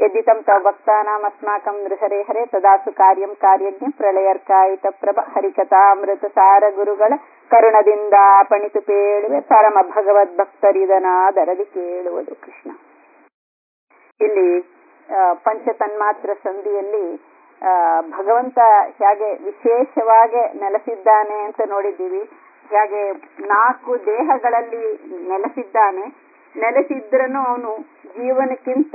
यद्दितं तव भक्तानामस्माकं नृहरे हरे तदासु कार्यं ಕಾರ್ಯಜ್ಞ ಪ್ರಳಯರ್ಕಾಯಿತ ಪ್ರಭ ಹರಿಕಥಾಮೃತ ಸಾರ ಗುರುಗಳ ಕರುಣದಿಂದ ಪಣಿತು ಪೇಳುವೆ ಪರಮ ಭಗವದ್ ಭಕ್ತರಿದನಾದರದಿ ಕೇಳುವುದು ಕೃಷ್ಣ ಇಲ್ಲಿ ಆ, ಪಂಚ ತನ್ಮಾತ್ರ ಸಂಧಿಯಲ್ಲಿ ಆ, ಭಗವಂತ ಹೇಗೆ ವಿಶೇಷವಾಗಿ ನೆಲೆಸಿದ್ದಾನೆ ಅಂತ ನೋಡಿದ್ದೀವಿ ಹೇಗೆ ನಾಲ್ಕು ದೇಹಗಳಲ್ಲಿ ನೆಲೆಸಿದ್ದಾನೆ ನೆಲೆಸಿದ್ರನು ಅವನು ಜೀವನಕ್ಕಿಂತ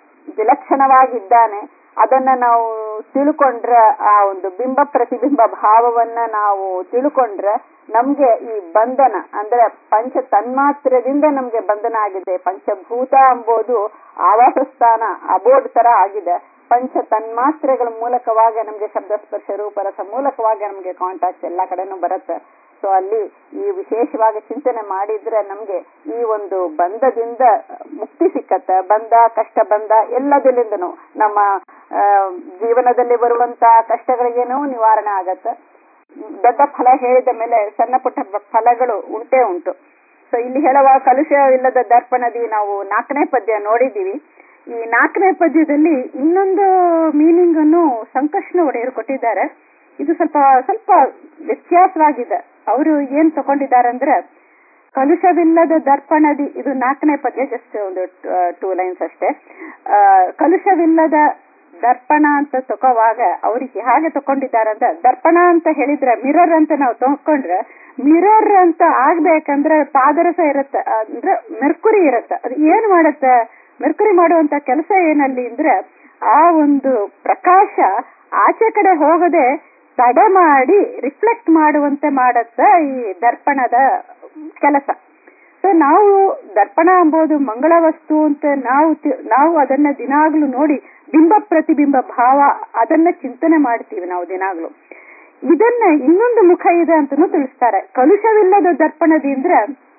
ವಿಲಕ್ಷಣವಾಗಿದ್ದಾನೆ ಅದನ್ನ ನಾವು ತಿಳ್ಕೊಂಡ್ರೆ ಆ ಒಂದು ಬಿಂಬ ಪ್ರತಿಬಿಂಬ ಭಾವವನ್ನ ನಾವು ತಿಳ್ಕೊಂಡ್ರೆ ನಮ್ಗೆ ಈ ಬಂಧನ ಅಂದ್ರೆ ಪಂಚ ತನ್ಮಾತ್ರದಿಂದ ನಮ್ಗೆ ಬಂಧನ ಆಗಿದೆ ಪಂಚಭೂತ ಎಂಬುದು ಆವಾಸ ಸ್ಥಾನ ಅಬೋರ್ಡ್ ತರ ಆಗಿದೆ ಪಂಚ ತನ್ಮಾತ್ರೆಗಳ ಮೂಲಕವಾಗಿ ನಮ್ಗೆ ಶಬ್ದ ಸ್ಪರ್ಶ ರೂಪರಸ ಮೂಲಕವಾಗಿ ನಮ್ಗೆ ಕಾಂಟ್ಯಾಕ್ಟ್ ಎಲ್ಲಾ ಕಡೆನೂ ಬರುತ್ತೆ ಸೊ ಅಲ್ಲಿ ಈ ವಿಶೇಷವಾಗಿ ಚಿಂತನೆ ಮಾಡಿದ್ರೆ ನಮ್ಗೆ ಈ ಒಂದು ಬಂಧದಿಂದ ಮುಕ್ತಿ ಸಿಕ್ಕತ್ತೆ ಬಂಧ ಕಷ್ಟ ಬಂಧ ಎಲ್ಲದರಿಂದನೂ ನಮ್ಮ ಆ, ಜೀವನದಲ್ಲಿ ಬರುವಂತ ಕಷ್ಟಗಳಿಗೇನೋ ನಿವಾರಣೆ ಆಗತ್ತೆ ದೊಡ್ಡ ಫಲ ಹೇಳಿದ ಮೇಲೆ ಸಣ್ಣ ಪುಟ್ಟ ಬ- ಫಲಗಳು ಉಂಟೇ ಉಂಟು ಸೊ ಇಲ್ಲಿ ಹೇಳುವ ಕಲುಷವಿಲ್ಲದ ದರ್ಪಣದಿ ನಾವು ನಾಲ್ಕನೇ ಪದ್ಯ ನೋಡಿದ್ದೀವಿ ಈ ನಾಲ್ಕನೇ ಪದ್ಯದಲ್ಲಿ ಇನ್ನೊಂದು ಮೀನಿಂಗ್ ಅನ್ನು ಸಂಕಷ್ಣ ಒಡೆಯರು ಕೊಟ್ಟಿದ್ದಾರೆ ಇದು ಸ್ವಲ್ಪ ಸ್ವಲ್ಪ ವ್ಯತ್ಯಾಸವಾಗಿದೆ ಅವರು ಏನ್ ತಗೊಂಡಿದ್ದಾರೆ ಅಂದ್ರೆ ಕಲುಷವಿಲ್ಲದ ದರ್ಪಣದಿ ಇದು ನಾಲ್ಕನೇ ಪದ್ಯ ಜಸ್ಟ್ ಒಂದು ಟೂ ಲೈನ್ಸ್ ಅಷ್ಟೇ ಆ, ಕಲುಷವಿಲ್ಲದ ದರ್ಪಣ ಅಂತ ತಗೋವಾಗ ಅವ್ರಿಗೆ ಹೇಗೆ ತಕೊಂಡಿದ್ದಾರೆ ಅಂತ ದರ್ಪಣ ಅಂತ ಹೇಳಿದ್ರೆ ಮಿರರ್ ಅಂತ ನಾವು ತಗೊಂಡ್ರೆ ಮಿರರ್ ಅಂತ ಆಗ್ಬೇಕಂದ್ರೆ ಪಾದರಸ ಇರುತ್ತೆ ಅಂದ್ರೆ ಮೆರ್ಕುರಿ ಇರುತ್ತೆ ಅದು ಏನ್ ಮಾಡುತ್ತೆ ಮೆರ್ಕುರಿ ಮಾಡುವಂತ ಕೆಲಸ ಏನಲ್ಲಿ ಅಂದ್ರೆ ಆ ಒಂದು ಪ್ರಕಾಶ ಆಚೆ ಕಡೆ ಹೋಗದೆ ತಡೆ ಮಾಡಿ ರಿಫ್ಲೆಕ್ಟ್ ಮಾಡುವಂತೆ ಮಾಡತ್ತ ಈ ದರ್ಪಣದ ಕೆಲಸ ಸೊ ನಾವು ದರ್ಪಣ ಎಂಬುದು ಮಂಗಳ ವಸ್ತು ಅಂತ ನಾವು ತಿ- ನಾವು ಅದನ್ನ ದಿನಾಗ್ಲೂ ನೋಡಿ ಬಿಂಬ ಪ್ರತಿಬಿಂಬ ಭಾವ ಅದನ್ನ ಚಿಂತನೆ ಮಾಡ್ತೀವಿ ನಾವು ದಿನಾಗ್ಲೂ ಇದನ್ನ ಇನ್ನೊಂದು ಮುಖ ಇದೆ ಅಂತಾನು ತಿಳಿಸ್ತಾರೆ ಕಲುಷವಿಲ್ಲದ ದರ್ಪಣದಿಂದ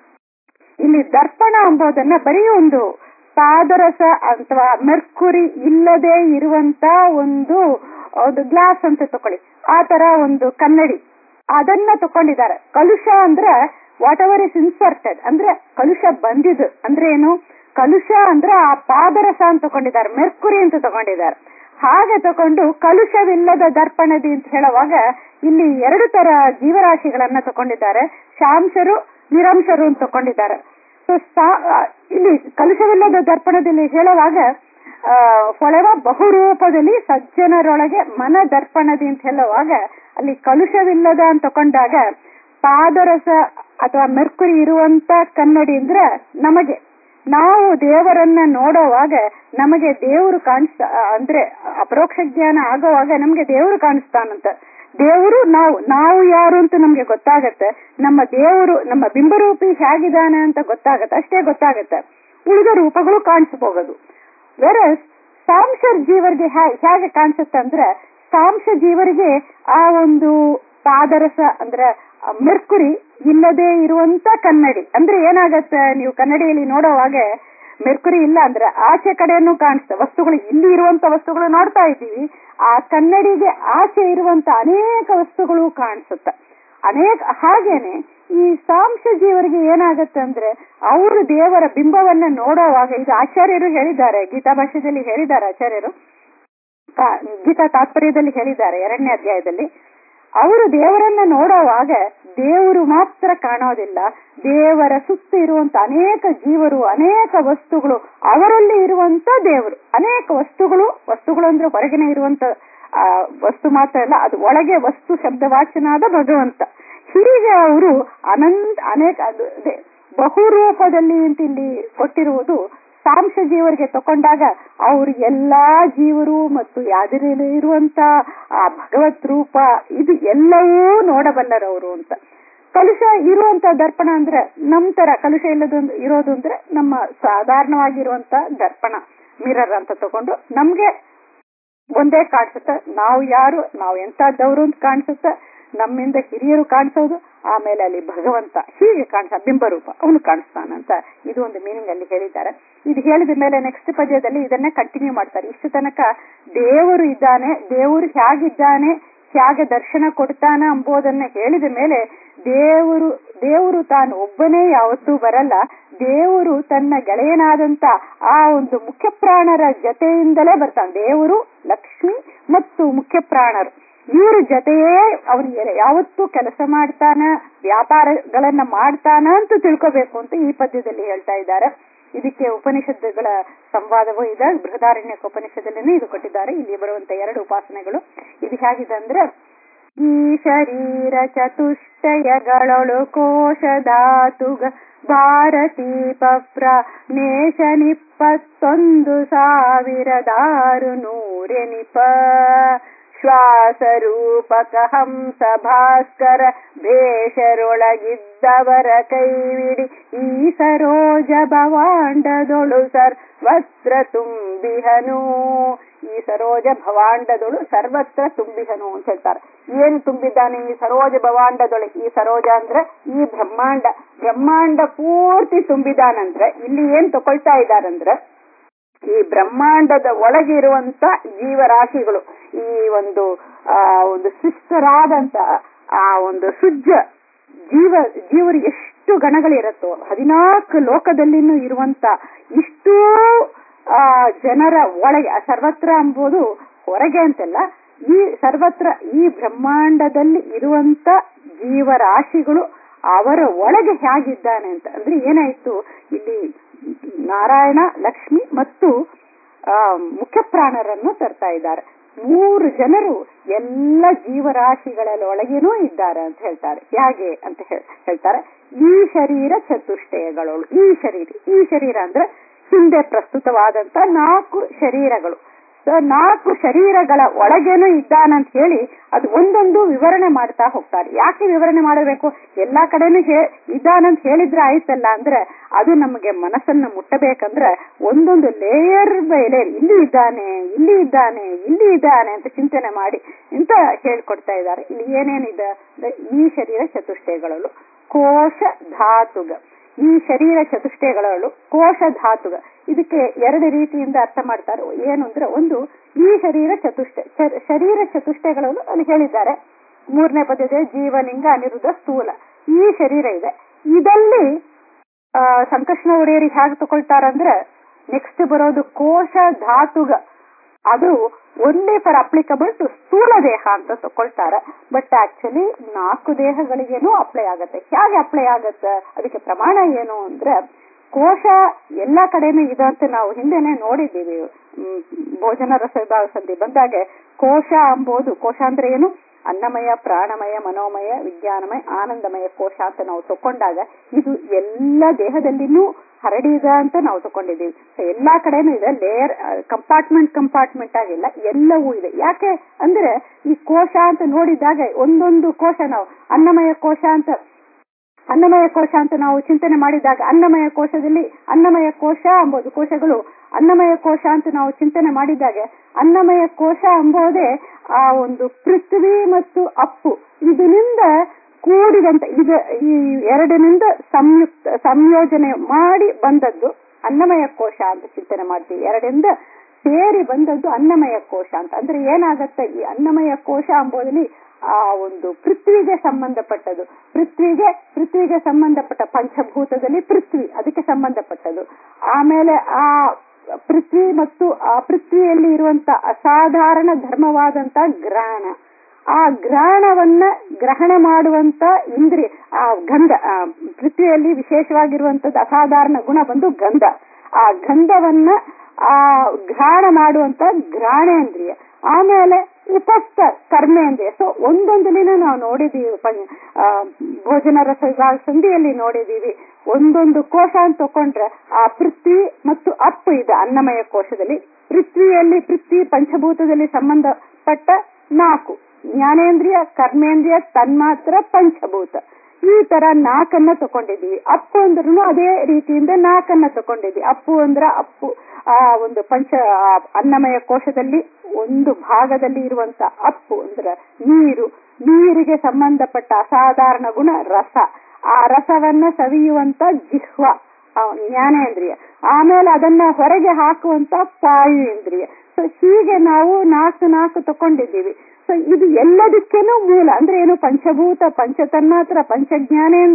ಇಲ್ಲಿ ದರ್ಪಣ ಎಂಬುದನ್ನ ಬರೀ ಒಂದು ಪಾದರಸ ಅಥವಾ ಮೆರ್ಕುರಿ ಇಲ್ಲದೆ ಇರುವಂತ ಒಂದು ಒಂದು ಗ್ಲಾಸ್ ಅಂತ ತಕೊಳ್ಳಿ ಆ ತರ ಒಂದು ಕನ್ನಡಿ ಅದನ್ನ ತಕೊಂಡಿದ್ದಾರೆ ಕಲುಷ ಅಂದ್ರೆ ವಾಟ್ ಎವರ್ ಇಸ್ ಇನ್ಸರ್ಟೆಡ್ ಅಂದ್ರೆ ಕಲುಷ ಬಂದಿದ್ದು ಅಂದ್ರೆ ಏನು ಕಲುಷ ಅಂದ್ರೆ ಆ ಪಾದರಸ ಅಂತ ತಕೊಂಡಿದ್ದಾರೆ ಮೆರ್ಕುರಿ ಅಂತ ತಗೊಂಡಿದ್ದಾರೆ ಹಾಗೆ ತಕೊಂಡು ಕಲುಷವಿಲ್ಲದ ದರ್ಪಣದಿ ಅಂತ ಹೇಳುವಾಗ ಇಲ್ಲಿ ಎರಡು ತರ ಜೀವರಾಶಿಗಳನ್ನ ತಕೊಂಡಿದ್ದಾರೆ ಶಾಂಶರು ನಿರಂಶರು ಅಂತ ತಕೊಂಡಿದ್ದಾರೆ ಸೊ ಇಲ್ಲಿ ಕಲುಷವಿಲ್ಲದ ದರ್ಪಣದಲ್ಲಿ ಹೇಳುವಾಗ ಆ, ಹೊಳೆವ ಬಹುರೂಪದಲ್ಲಿ ಸಜ್ಜನರೊಳಗೆ ಮನ ದರ್ಪಣದಿ ಅಂತ ಹೇಳುವಾಗ ಅಲ್ಲಿ ಕಲುಷವಿಲ್ಲದ ಅಂತ ತಕೊಂಡಾಗ ಪಾದರಸ ಅಥವಾ ಮೆರ್ಕುರಿ ಇರುವಂತ ಕನ್ನಡಿ ಅಂದ್ರೆ ನಮಗೆ ನಾವು ದೇವರನ್ನ ನೋಡೋವಾಗ ನಮಗೆ ದೇವರು ಕಾಣಿಸ್ತಾ ಅಂದ್ರೆ ಅಪರೋಕ್ಷ ಜ್ಞಾನ ಆಗೋವಾಗ ನಮ್ಗೆ ದೇವರು ಕಾಣಿಸ್ತಾನಂತ ದೇವರು ನಾವು ನಾವು ಯಾರು ಅಂತ ನಮ್ಗೆ ಗೊತ್ತಾಗತ್ತೆ ನಮ್ಮ ದೇವರು ನಮ್ಮ ಬಿಂಬರೂಪಿ ಹೇಗಿದ್ದಾನೆ ಅಂತ ಗೊತ್ತಾಗತ್ತೆ ಅಷ್ಟೇ ಗೊತ್ತಾಗತ್ತೆ ಉಳಿದ ರೂಪಗಳು ಕಾಣಿಸಬಹುದು ಬೇರೆ ಸಾಂಶ ಜೀವರಿಗೆ ಹ್ಯಾ- ಹೇಗೆ ಕಾಣಿಸುತ್ತೆ ಅಂದ್ರೆ ಸಾಂಶ ಜೀವರಿಗೆ ಆ ಒಂದು ಪಾದರಸ ಅಂದ್ರೆ ಆ ಮೆರ್ಕುರಿ ಇಲ್ಲದೆ ಇರುವಂತ ಕನ್ನಡಿ ಅಂದ್ರೆ ಏನಾಗತ್ತೆ ನೀವು ಕನ್ನಡಿಯಲ್ಲಿ ನೋಡೋವಾಗ ಮೆರ್ಕುರಿ ಇಲ್ಲ ಅಂದ್ರೆ ಆಚೆ ಕಡೆಯನ್ನು ಕಾಣಿಸ್ತದೆ ವಸ್ತುಗಳು ಇಲ್ಲಿ ಇರುವಂತ ವಸ್ತುಗಳು ನೋಡ್ತಾ ಇದ್ದೀವಿ ಆ ಕನ್ನಡಿಗೆ ಆಚೆ ಇರುವಂತ ಅನೇಕ ವಸ್ತುಗಳು ಕಾಣಿಸುತ್ತೆ ಅನೇಕ ಹಾಗೇನೆ ಈ ಸಾಂಶ ಜೀವರಿಗೆ ಏನಾಗತ್ತೆ ಅಂದ್ರೆ ಅವರು ದೇವರ ಬಿಂಬವನ್ನ ನೋಡೋವಾಗ ಇದು ಆಚಾರ್ಯರು ಹೇಳಿದ್ದಾರೆ ಗೀತಾ ಭಾಷ್ಯದಲ್ಲಿ ಹೇಳಿದ್ದಾರೆ ಆಚಾರ್ಯರು ಕಾ- ಗೀತಾ ತಾತ್ಪರ್ಯದಲ್ಲಿ ಹೇಳಿದ್ದಾರೆ ಎರಡನೇ ಅಧ್ಯಾಯದಲ್ಲಿ ಅವರು ದೇವರನ್ನ ನೋಡೋವಾಗ ದೇವರು ಮಾತ್ರ ಕಾಣೋದಿಲ್ಲ ದೇವರ ಸುತ್ತ ಇರುವಂತ ಅನೇಕ ಜೀವರು ಅನೇಕ ವಸ್ತುಗಳು ಅವರಲ್ಲಿ ಇರುವಂತ ದೇವರು ಅನೇಕ ವಸ್ತುಗಳು ವಸ್ತುಗಳು ಅಂದ್ರೆ ಹೊರಗಿನ ಇರುವಂತ ಆ, ವಸ್ತು ಮಾತ್ರ ಅಲ್ಲ ಅದು ಒಳಗೆ ವಸ್ತು ಶಬ್ದವಾಚನಾದ ಭಗವಂತ ಹೀಗೆ ಅವರು ಅನಂತ ಅನೇಕ ಅದು ಅದೇ ಬಹುರೂಪದಲ್ಲಿ ಅಂತ ಇಲ್ಲಿ ಕೊಟ್ಟಿರುವುದು ಸಾಂಶ ಜೀವರಿಗೆ ತಕೊಂಡಾಗ ಅವರು ಎಲ್ಲಾ ಜೀವರು ಮತ್ತು ಯಾವ್ದ್ರಲ್ಲಿ ಇರುವಂತ ಆ ಭಗವತ್ ರೂಪ ಇದು ಎಲ್ಲವೂ ನೋಡಬಲ್ಲರವರು ಅಂತ ಕಲುಷ ಇರುವಂತ ದರ್ಪಣ ಅಂದ್ರೆ ನಮ್ ತರ ಕಲುಷ ಇಲ್ಲದ ಇರೋದು ಅಂದ್ರೆ ನಮ್ಮ ಸಾಧಾರಣವಾಗಿರುವಂತ ದರ್ಪಣ ಮಿರರ್ ಅಂತ ತಗೊಂಡು ನಮ್ಗೆ ಒಂದೇ ಕಾಣಿಸುತ್ತೆ ನಾವು ಯಾರು ನಾವು ಎಂತದ್ದವ್ರು ಅಂತ ಕಾಣಿಸುತ್ತೆ ನಮ್ಮಿಂದ ಹಿರಿಯರು ಕಾಣಿಸೋದು ಆಮೇಲೆ ಅಲ್ಲಿ ಭಗವಂತ ಹೀಗೆ ಕಾಣಿಸ ಬಿಂಬರೂಪ ಅವನು ಕಾಣಿಸ್ತಾನಂತ ಇದು ಒಂದು ಮೀನಿಂಗ್ ಅಲ್ಲಿ ಹೇಳಿದ್ದಾರೆ ಇದು ಹೇಳಿದ ಮೇಲೆ ನೆಕ್ಸ್ಟ್ ಪದ್ಯದಲ್ಲಿ ಇದನ್ನೇ ಕಂಟಿನ್ಯೂ ಮಾಡ್ತಾರೆ ಇಷ್ಟು ತನಕ ದೇವರು ಇದ್ದಾನೆ ದೇವರು ಹೇಗಿದ್ದಾನೆ ಹೇಗೆ ದರ್ಶನ ಕೊಡ್ತಾನ ಎಂಬುದನ್ನ ಹೇಳಿದ ಮೇಲೆ ದೇವರು ದೇವರು ತಾನು ಒಬ್ಬನೇ ಯಾವತ್ತೂ ಬರಲ್ಲ ದೇವರು ತನ್ನ ಗೆಳೆಯನಾದಂತ ಆ ಒಂದು ಮುಖ್ಯ ಪ್ರಾಣರ ಜೊತೆಯಿಂದಲೇ ಬರ್ತಾನೆ ದೇವರು ಲಕ್ಷ್ಮಿ ಮತ್ತು ಮುಖ್ಯ ಪ್ರಾಣರು ಇವ್ರ ಜೊತೆಯೇ ಅವನು ಯಾವತ್ತೂ ಕೆಲಸ ಮಾಡ್ತಾನ ವ್ಯಾಪಾರಗಳನ್ನ ಮಾಡ್ತಾನ ಅಂತ ತಿಳ್ಕೋಬೇಕು ಅಂತ ಈ ಪದ್ಯದಲ್ಲಿ ಹೇಳ್ತಾ ಇದ್ದಾರೆ ಇದಕ್ಕೆ ಉಪನಿಷತ್ತುಗಳ ಸಂವಾದವೂ ಇದೆ ಬೃಹದಾರಣ್ಯ ಉಪನಿಷತ್ತಲ್ಲಿ ಇದು ಕೊಟ್ಟಿದ್ದಾರೆ ಇಲ್ಲಿ ಬರುವಂತ ಎರಡು ಉಪಾಸನೆಗಳು ಇದು ಹೇಗಿದೆ ಅಂದ್ರೆ ಈ ಶರೀರ ಚತುಷ್ಟಯಗಳೊಳು ಕೋಶ ಧಾತುಗ ಭಾರತೀ ಪಪ್ರ ನೇಷನಿಪ್ಪತ್ತೊಂದು ಸಾವಿರದಾರು ನೂರೆನಿಪ ಶ್ವಾಸರೂಪಕ ಹಂಸ ಭಾಸ್ಕರ ಭೇಷರೊಳಗಿದ್ದವರ ಕೈವಿಡಿ ಈ ಸರೋಜ ಭವಾಂಡದೊಳು ಸರ್ವತ್ರ ತುಂಬಿಹನು ಈ ಸರೋಜ ಭವಾಂಡದೊಳು ಸರ್ವತ್ರ ತುಂಬಿಹನು ಅಂತ ಹೇಳ್ತಾರೆ ಏನು ತುಂಬಿದ್ದಾನೆ ಈ ಸರೋಜ ಭವಾಂಡದೊಳಗೆ ಈ ಸರೋಜ ಅಂದ್ರೆ ಈ ಬ್ರಹ್ಮಾಂಡ ಬ್ರಹ್ಮಾಂಡ ಪೂರ್ತಿ ತುಂಬಿದಾನಂದ್ರೆ ಇಲ್ಲಿ ಏನ್ ತಗೊಳ್ತಾ ಇದ್ದಾರಂದ್ರೆ ಈ ಬ್ರಹ್ಮಾಂಡದ ಒಳಗೆ ಇರುವಂತ ಜೀವರಾಶಿಗಳು ಈ ಒಂದು ಆ ಒಂದು ಸುಸ್ಥರಾದಂತ ಆ ಒಂದು ಸುಜ್ಜ ಜೀವ ಜೀವರು ಎಷ್ಟು ಗಣಗಳಿರುತ್ತೋ ಹದಿನಾಲ್ಕು ಲೋಕದಲ್ಲಿನೂ ಇರುವಂತ ಇಷ್ಟೂ ಆ ಜನರ ಒಳಗೆ ಸರ್ವತ್ರ ಎಂಬುದು ಹೊರಗೆ ಅಂತಲ್ಲ ಈ ಸರ್ವತ್ರ ಈ ಬ್ರಹ್ಮಾಂಡದಲ್ಲಿ ಇರುವಂತ ಜೀವರಾಶಿಗಳು ಅವರ ಒಳಗೆ ಹೇಗಿದ್ದಾನೆ ಅಂತ ಅಂದ್ರೆ ಏನಾಯ್ತು ಇಲ್ಲಿ ನಾರಾಯಣ ಲಕ್ಷ್ಮಿ ಮತ್ತು ಆ ಮುಖ್ಯ ಪ್ರಾಣರನ್ನು ತರ್ತಾ ಇದ್ದಾರೆ ಮೂರು ಜನರು ಎಲ್ಲ ಜೀವರಾಶಿಗಳೊಳಗೇನೂ ಇದ್ದಾರೆ ಅಂತ ಹೇಳ್ತಾರೆ ಹೇಗೆ ಅಂತ ಹೇಳ್ತಾರೆ ಈ ಶರೀರ ಚತುಷ್ಟಯಗಳು ಈ ಶರೀರ ಈ ಶರೀರ ಅಂದ್ರೆ ಹಿಂದೆ ಪ್ರಸ್ತುತವಾದಂತ ನಾಲ್ಕು ಶರೀರಗಳು ನಾಲ್ಕು ಶರೀರಗಳ ಒಳಗೇನು ಇದ್ದಾನಂತ ಹೇಳಿ ಅದು ಒಂದೊಂದು ವಿವರಣೆ ಮಾಡ್ತಾ ಹೋಗ್ತಾರೆ ಯಾಕೆ ವಿವರಣೆ ಮಾಡಬೇಕು ಎಲ್ಲಾ ಕಡೆನೂ ಹೇ ಇದ್ದಾನಂತ ಹೇಳಿದ್ರೆ ಆಯ್ತಲ್ಲ ಅಂದ್ರೆ ಅದು ನಮಗೆ ಮನಸ್ಸನ್ನ ಮುಟ್ಟಬೇಕಂದ್ರೆ ಒಂದೊಂದು ಲೇಯರ್ ಬೈ ಲೇಯರ್ ಇಲ್ಲಿ ಇದ್ದಾನೆ ಇಲ್ಲಿ ಇದ್ದಾನೆ ಇಲ್ಲಿ ಇದ್ದಾನೆ ಅಂತ ಚಿಂತನೆ ಮಾಡಿ ಅಂತ ಹೇಳ್ಕೊಡ್ತಾ ಇದ್ದಾರೆ ಇಲ್ಲಿ ಏನೇನಿದೆ ಅಂದ್ರೆ ಈ ಶರೀರ ಚತುಷ್ಟಯಗಳಲ್ಲೂ ಕೋಶ ಧಾತುಗ ಈ ಶರೀರ ಚತುಷ್ಟಯಗಳಲ್ಲೂ ಕೋಶ ಧಾತುಗ ಇದಕ್ಕೆ ಎರಡು ರೀತಿಯಿಂದ ಅರ್ಥ ಮಾಡ್ತಾರೆ ಏನು ಅಂದ್ರೆ ಒಂದು ಈ ಶರೀರ ಚತುಷ್ಟ ಶರೀರ ಚತುಷ್ಟಯಗಳಲ್ಲೂ ಅಲ್ಲಿ ಹೇಳಿದ್ದಾರೆ ಮೂರನೇ ಪದ್ಯದ ಜೀವಲಿಂಗ ಅನಿರುದ್ಧ ಸ್ಥೂಲ ಈ ಶರೀರ ಇದೆ ಇದಲ್ಲಿ ಆ ಸಂಕಷ್ಣ ಒಡೆಯರಿಗೆ ಹೇಗೆ ತಗೊಳ್ತಾರಂದ್ರೆ ನೆಕ್ಸ್ಟ್ ಬರೋದು ಕೋಶ ಧಾತುಗ ಅದು ಒಂದೇ ಫಾರ್ ಅಪ್ಲಿಕಬಲ್ ಟು ಸ್ಥೂಲ ದೇಹ ಅಂತ ತಕೊಳ್ತಾರೆ ಬಟ್ ಆಕ್ಚುಲಿ ನಾಲ್ಕು ದೇಹಗಳಿಗೇನು ಅಪ್ಲೈ ಆಗತ್ತೆ ಹೇಗೆ ಅಪ್ಲೈ ಆಗತ್ತೆ ಅದಕ್ಕೆ ಪ್ರಮಾಣ ಏನು ಅಂದ್ರೆ ಕೋಶ ಎಲ್ಲಾ ಕಡೆನೂ ಇದೆ ಅಂತ ನಾವು ಹಿಂದೆನೆ ನೋಡಿದ್ದೀವಿ ಭೋಜನ ರಸದ ಸಂಧಿ ಬಂದಾಗ ಕೋಶ ಅಂಬೋದು ಕೋಶ ಅಂದ್ರೆ ಏನು ಅನ್ನಮಯ ಪ್ರಾಣಮಯ ಮನೋಮಯ ವಿಜ್ಞಾನಮಯ ಆನಂದಮಯ ಕೋಶ ಅಂತ ನಾವು ತಕೊಂಡಾಗ ಇದು ಎಲ್ಲ ದೇಹದಲ್ಲಿನೂ ಹರಡಿದ ಅಂತ ನಾವು ತಕೊಂಡಿದ್ದೀವಿ ಎಲ್ಲಾ ಕಡೆನೂ ಇದೆ ಲೇಯರ್ ಕಂಪಾರ್ಟ್ಮೆಂಟ್ ಕಂಪಾರ್ಟ್ಮೆಂಟ್ ಆಗಿಲ್ಲ ಎಲ್ಲವೂ ಇದೆ ಯಾಕೆ ಅಂದ್ರೆ ಈ ಕೋಶ ಅಂತ ನೋಡಿದಾಗ ಒಂದೊಂದು ಕೋಶ ನಾವು ಅನ್ನಮಯ ಕೋಶ ಅಂತ ಅನ್ನಮಯ ಕೋಶ ಅಂತ ನಾವು ಚಿಂತನೆ ಮಾಡಿದಾಗ ಅನ್ನಮಯ ಕೋಶದಲ್ಲಿ ಅನ್ನಮಯ ಕೋಶ ಎಂಬುದು ಕೋಶಗಳು ಅನ್ನಮಯ ಕೋಶ ಅಂತ ನಾವು ಚಿಂತನೆ ಮಾಡಿದಾಗ ಅನ್ನಮಯ ಕೋಶ ಎಂಬುದೇ ಆ ಒಂದು ಪೃಥ್ವಿ ಮತ್ತು ಅಪ್ಪು ಇದರಿಂದ ಕೂಡಿದಂತ ಇದು ಈ ಎರಡನಿಂದ ಸಂಯುಕ್ತ ಸಂಯೋಜನೆ ಮಾಡಿ ಬಂದದ್ದು ಅನ್ನಮಯ ಕೋಶ ಅಂತ ಚಿಂತನೆ ಮಾಡ್ತೀವಿ ಎರಡರಿಂದ ಸೇರಿ ಬಂದದ್ದು ಅನ್ನಮಯ ಕೋಶ ಅಂತ ಅಂದ್ರೆ ಏನಾಗತ್ತೆ ಈ ಅನ್ನಮಯ ಕೋಶ ಎಂಬುದಲ್ಲಿ ಆ ಒಂದು ಪೃಥ್ವಿಗೆ ಸಂಬಂಧಪಟ್ಟದು ಪೃಥ್ವಿಗೆ ಪೃಥ್ವಿಗೆ ಸಂಬಂಧಪಟ್ಟ ಪಂಚಭೂತದಲ್ಲಿ ಪೃಥ್ವಿ ಅದಕ್ಕೆ ಸಂಬಂಧಪಟ್ಟದು ಆಮೇಲೆ ಆ ಪೃಥ್ವಿ ಮತ್ತು ಆ ಪೃಥ್ವಿಯಲ್ಲಿ ಇರುವಂತ ಅಸಾಧಾರಣ ಧರ್ಮವಾದಂತ ಗ್ರಹಣ ಆ ಗ್ರಹಣವನ್ನ ಗ್ರಹಣ ಮಾಡುವಂತ ಇಂದ್ರಿಯ ಆ ಗಂಧ ಆ ಪೃಥ್ವಿಯಲ್ಲಿ ವಿಶೇಷವಾಗಿರುವಂತದ್ದು ಅಸಾಧಾರಣ ಗುಣ ಬಂದು ಗಂಧ ಆ ಗಂಧವನ್ನ ಆ ಗ್ರಹಣ ಮಾಡುವಂತ ಗ್ರಹಣೇಂದ್ರಿಯ ಆಮೇಲೆ ಉಪಸ್ಥ ಕರ್ಮೇಂದ್ರಿಯ ಸೊ ಒಂದೊಂದಲಿನ ನಾವು ನೋಡಿದೀವಿ ಭೋಜನ ರಸ ಸಂಧಿಯಲ್ಲಿ ನೋಡಿದೀವಿ ಒಂದೊಂದು ಕೋಶ ಅಂತ ತಕೊಂಡ್ರೆ ಆ ಪೃಥ್ವಿ ಮತ್ತು ಅಪ್ಪು ಇದೆ ಅನ್ನಮಯ ಕೋಶದಲ್ಲಿ ಪೃಥ್ವಿಯಲ್ಲಿ ಪೃಥ್ವಿ ಪಂಚಭೂತದಲ್ಲಿ ಸಂಬಂಧಪಟ್ಟ ನಾಲ್ಕು ಜ್ಞಾನೇಂದ್ರಿಯ ಕರ್ಮೇಂದ್ರಿಯ ತನ್ಮಾತ್ರ ಪಂಚಭೂತ ಈ ತರ ನಾಲ್ಕನ್ನ ತಕೊಂಡಿದೀವಿ ಅಪ್ಪು ಅಂದ್ರೂ ಅದೇ ರೀತಿಯಿಂದ ನಾಲ್ಕನ್ನ ತಕೊಂಡಿದ್ವಿ ಅಪ್ಪು ಅಂದ್ರ ಅಪ್ಪು ಆ ಒಂದು ಪಂಚ ಅನ್ನಮಯ ಕೋಶದಲ್ಲಿ ಒಂದು ಭಾಗದಲ್ಲಿ ಇರುವಂತ ಅಪ್ಪು ಅಂದ್ರ ನೀರು ನೀರಿಗೆ ಸಂಬಂಧಪಟ್ಟ ಅಸಾಧಾರಣ ಗುಣ ರಸ ಆ ರಸವನ್ನ ಸವಿಯುವಂತ ಜಿಹ್ವ ಜ್ಞಾನೇಂದ್ರಿಯ ಆಮೇಲೆ ಅದನ್ನ ಹೊರಗೆ ಹಾಕುವಂತ ಪಾಯು ಇಂದ್ರಿಯ ಸೊ ಹೀಗೆ ನಾವು ನಾಲ್ಕು ನಾಲ್ಕು ತಕೊಂಡಿದ್ದೀವಿ ಸೊ ಇದು ಎಲ್ಲದಕ್ಕೇನು ಮೂಲ ಅಂದ್ರೆ ಏನು ಪಂಚಭೂತ ಪಂಚತನ್ಮಾತ್ರ ಪಂಚ ಜ್ಞಾನೇಂದ್ರಿಯ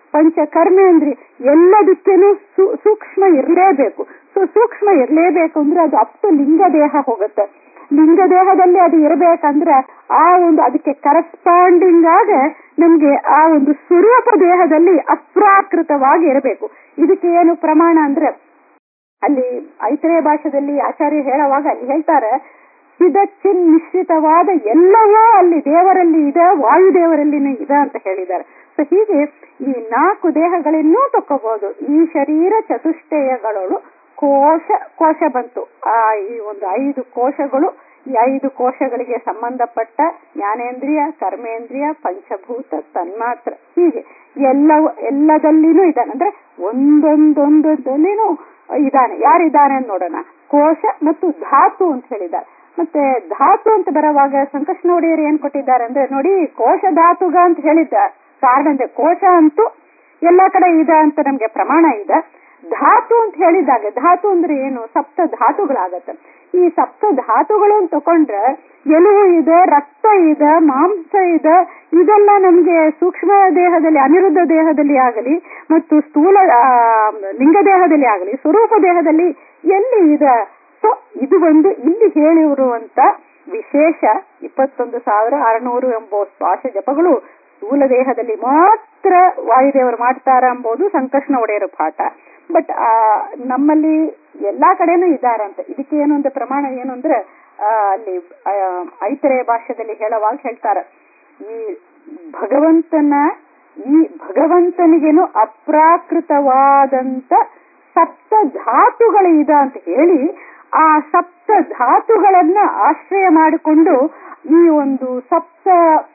ಪಂಚ ಕರ್ಮೇಂದ್ರಿಯ ಎಲ್ಲದಕ್ಕೇನು ಸೂಕ್ಷ್ಮ ಇರಲೇಬೇಕು ಸೊ ಸೂಕ್ಷ್ಮ ಇರಲೇಬೇಕು ಅಂದ್ರೆ ಅದು ಅಪ್ ಟು ಲಿಂಗ ದೇಹ ಹೋಗುತ್ತೆ ಲಿಂಗ ದೇಹದಲ್ಲಿ ಅದು ಇರಬೇಕಂದ್ರೆ ಆ ಒಂದು ಅದಕ್ಕೆ ಕರೆಸ್ಪಾಂಡಿಂಗ್ ಆಗ ನಮ್ಗೆ ಆ ಒಂದು ಸ್ವರೂಪ ದೇಹದಲ್ಲಿ ಅಪ್ರಾಕೃತವಾಗಿ ಇರಬೇಕು ಇದಕ್ಕೆ ಏನು ಪ್ರಮಾಣ ಅಂದ್ರೆ ಅಲ್ಲಿ ಐತರೇಯ ಭಾಷೆಯಲ್ಲಿ ಆಚಾರ್ಯ ಹೇಳುವಾಗ ಅಲ್ಲಿ ಹೇಳ್ತಾರೆ ಚಿದಚ್ಚಿನ್ ಮಿಶ್ರಿತವಾದ ಎಲ್ಲವೂ ಅಲ್ಲಿ ದೇವರಲ್ಲಿ ಇದೆ ವಾಯುದೇವರಲ್ಲಿನೂ ಇದೆ ಅಂತ ಹೇಳಿದ್ದಾರೆ ಸೊ ಹೀಗೆ ಈ ನಾಲ್ಕು ದೇಹಗಳನ್ನೂ ತಕ್ಕೋಬಹುದು ಈ ಶರೀರ ಚತುಷ್ಟಯಗಳು ಕೋಶ ಕೋಶ ಬಂತು ಆ ಈ ಒಂದು ಐದು ಕೋಶಗಳು ಈ ಐದು ಕೋಶಗಳಿಗೆ ಸಂಬಂಧಪಟ್ಟ ಜ್ಞಾನೇಂದ್ರಿಯ ಕರ್ಮೇಂದ್ರಿಯ ಪಂಚಭೂತ ತನ್ಮಾತ್ರ ಹೀಗೆ ಎಲ್ಲವೂ ಎಲ್ಲದಲ್ಲಿನೂ ಇದ್ದಾನೆ ಅಂದ್ರೆ ಒಂದೊಂದೊಂದಲ್ಲಿನೂ ಇದ್ದಾನೆ ಯಾರಿದ್ದಾನೆ ಅಂತ ನೋಡೋಣ ಕೋಶ ಮತ್ತು ಧಾತು ಅಂತ ಹೇಳಿದ್ದಾರೆ ಮತ್ತೆ ಧಾತು ಅಂತ ಬರುವಾಗ ಸಂಕಷ್ಣ ಒಡೆಯರು ಏನ್ ಕೊಟ್ಟಿದ್ದಾರೆ ಅಂದ್ರೆ ನೋಡಿ ಕೋಶ ಧಾತುಗ ಅಂತ ಹೇಳಿದ್ದ ಕಾರಣ ಅಂದ್ರೆ ಕೋಶ ಅಂತೂ ಎಲ್ಲಾ ಕಡೆ ಇದೆ ಅಂತ ನಮ್ಗೆ ಪ್ರಮಾಣ ಇದೆ ಧಾತು ಅಂತ ಹೇಳಿದಾಗ ಧಾತು ಅಂದ್ರೆ ಏನು ಸಪ್ತ ಧಾತುಗಳಾಗತ್ತೆ ಈ ಸಪ್ತ ಧಾತುಗಳು ಅಂತ ತಕೊಂಡ್ರೆ ಎಲುವು ಇದೆ ರಕ್ತ ಇದೆ ಮಾಂಸ ಇದೆ ಇದೆಲ್ಲ ನಮ್ಗೆ ಸೂಕ್ಷ್ಮ ದೇಹದಲ್ಲಿ ಅನಿರುದ್ಧ ದೇಹದಲ್ಲಿ ಆಗಲಿ ಮತ್ತು ಸ್ಥೂಲ ಲಿಂಗ ದೇಹದಲ್ಲಿ ಆಗಲಿ ಸ್ವರೂಪ ದೇಹದಲ್ಲಿ ಎಲ್ಲಿ ಇದೆ ಸೊ ಇದು ಒಂದು ಇಲ್ಲಿ ಹೇಳಿರುವಂತ ವಿಶೇಷ ಇಪ್ಪತ್ತೊಂದು ಸಾವಿರ ಆರುನೂರು ಎಂಬ ಶ್ವಾಸ ಜಪಗಳು ಸ್ಥೂಲ ದೇಹದಲ್ಲಿ ಮಾತ್ರ ವಾಯುದೇವರು ಮಾಡ್ತಾರ ಎಂಬುದು ಸಂಕಷ್ಣ ಒಡೆಯರ ಪಾಠ ಬಟ್ ಆ ನಮ್ಮಲ್ಲಿ ಎಲ್ಲಾ ಕಡೆನೂ ಇದ್ದಾರಂತೆ ಇದಕ್ಕೆ ಏನು ಅಂತ ಪ್ರಮಾಣ ಏನು ಅಂದ್ರೆ ಅಲ್ಲಿ ಐತರೆಯ ಭಾಷೆಯಲ್ಲಿ ಹೇಳುವಾಗ ಹೇಳ್ತಾರೆ ಈ ಭಗವಂತನ ಈ ಭಗವಂತನಿಗೇನು ಅಪ್ರಾಕೃತವಾದಂತ ಸಪ್ತ ಧಾತುಗಳು ಇದೆ ಅಂತ ಹೇಳಿ ಆ ಸಪ್ತ ಧಾತುಗಳನ್ನ ಆಶ್ರಯ ಮಾಡಿಕೊಂಡು ಈ ಒಂದು ಸಪ್ತ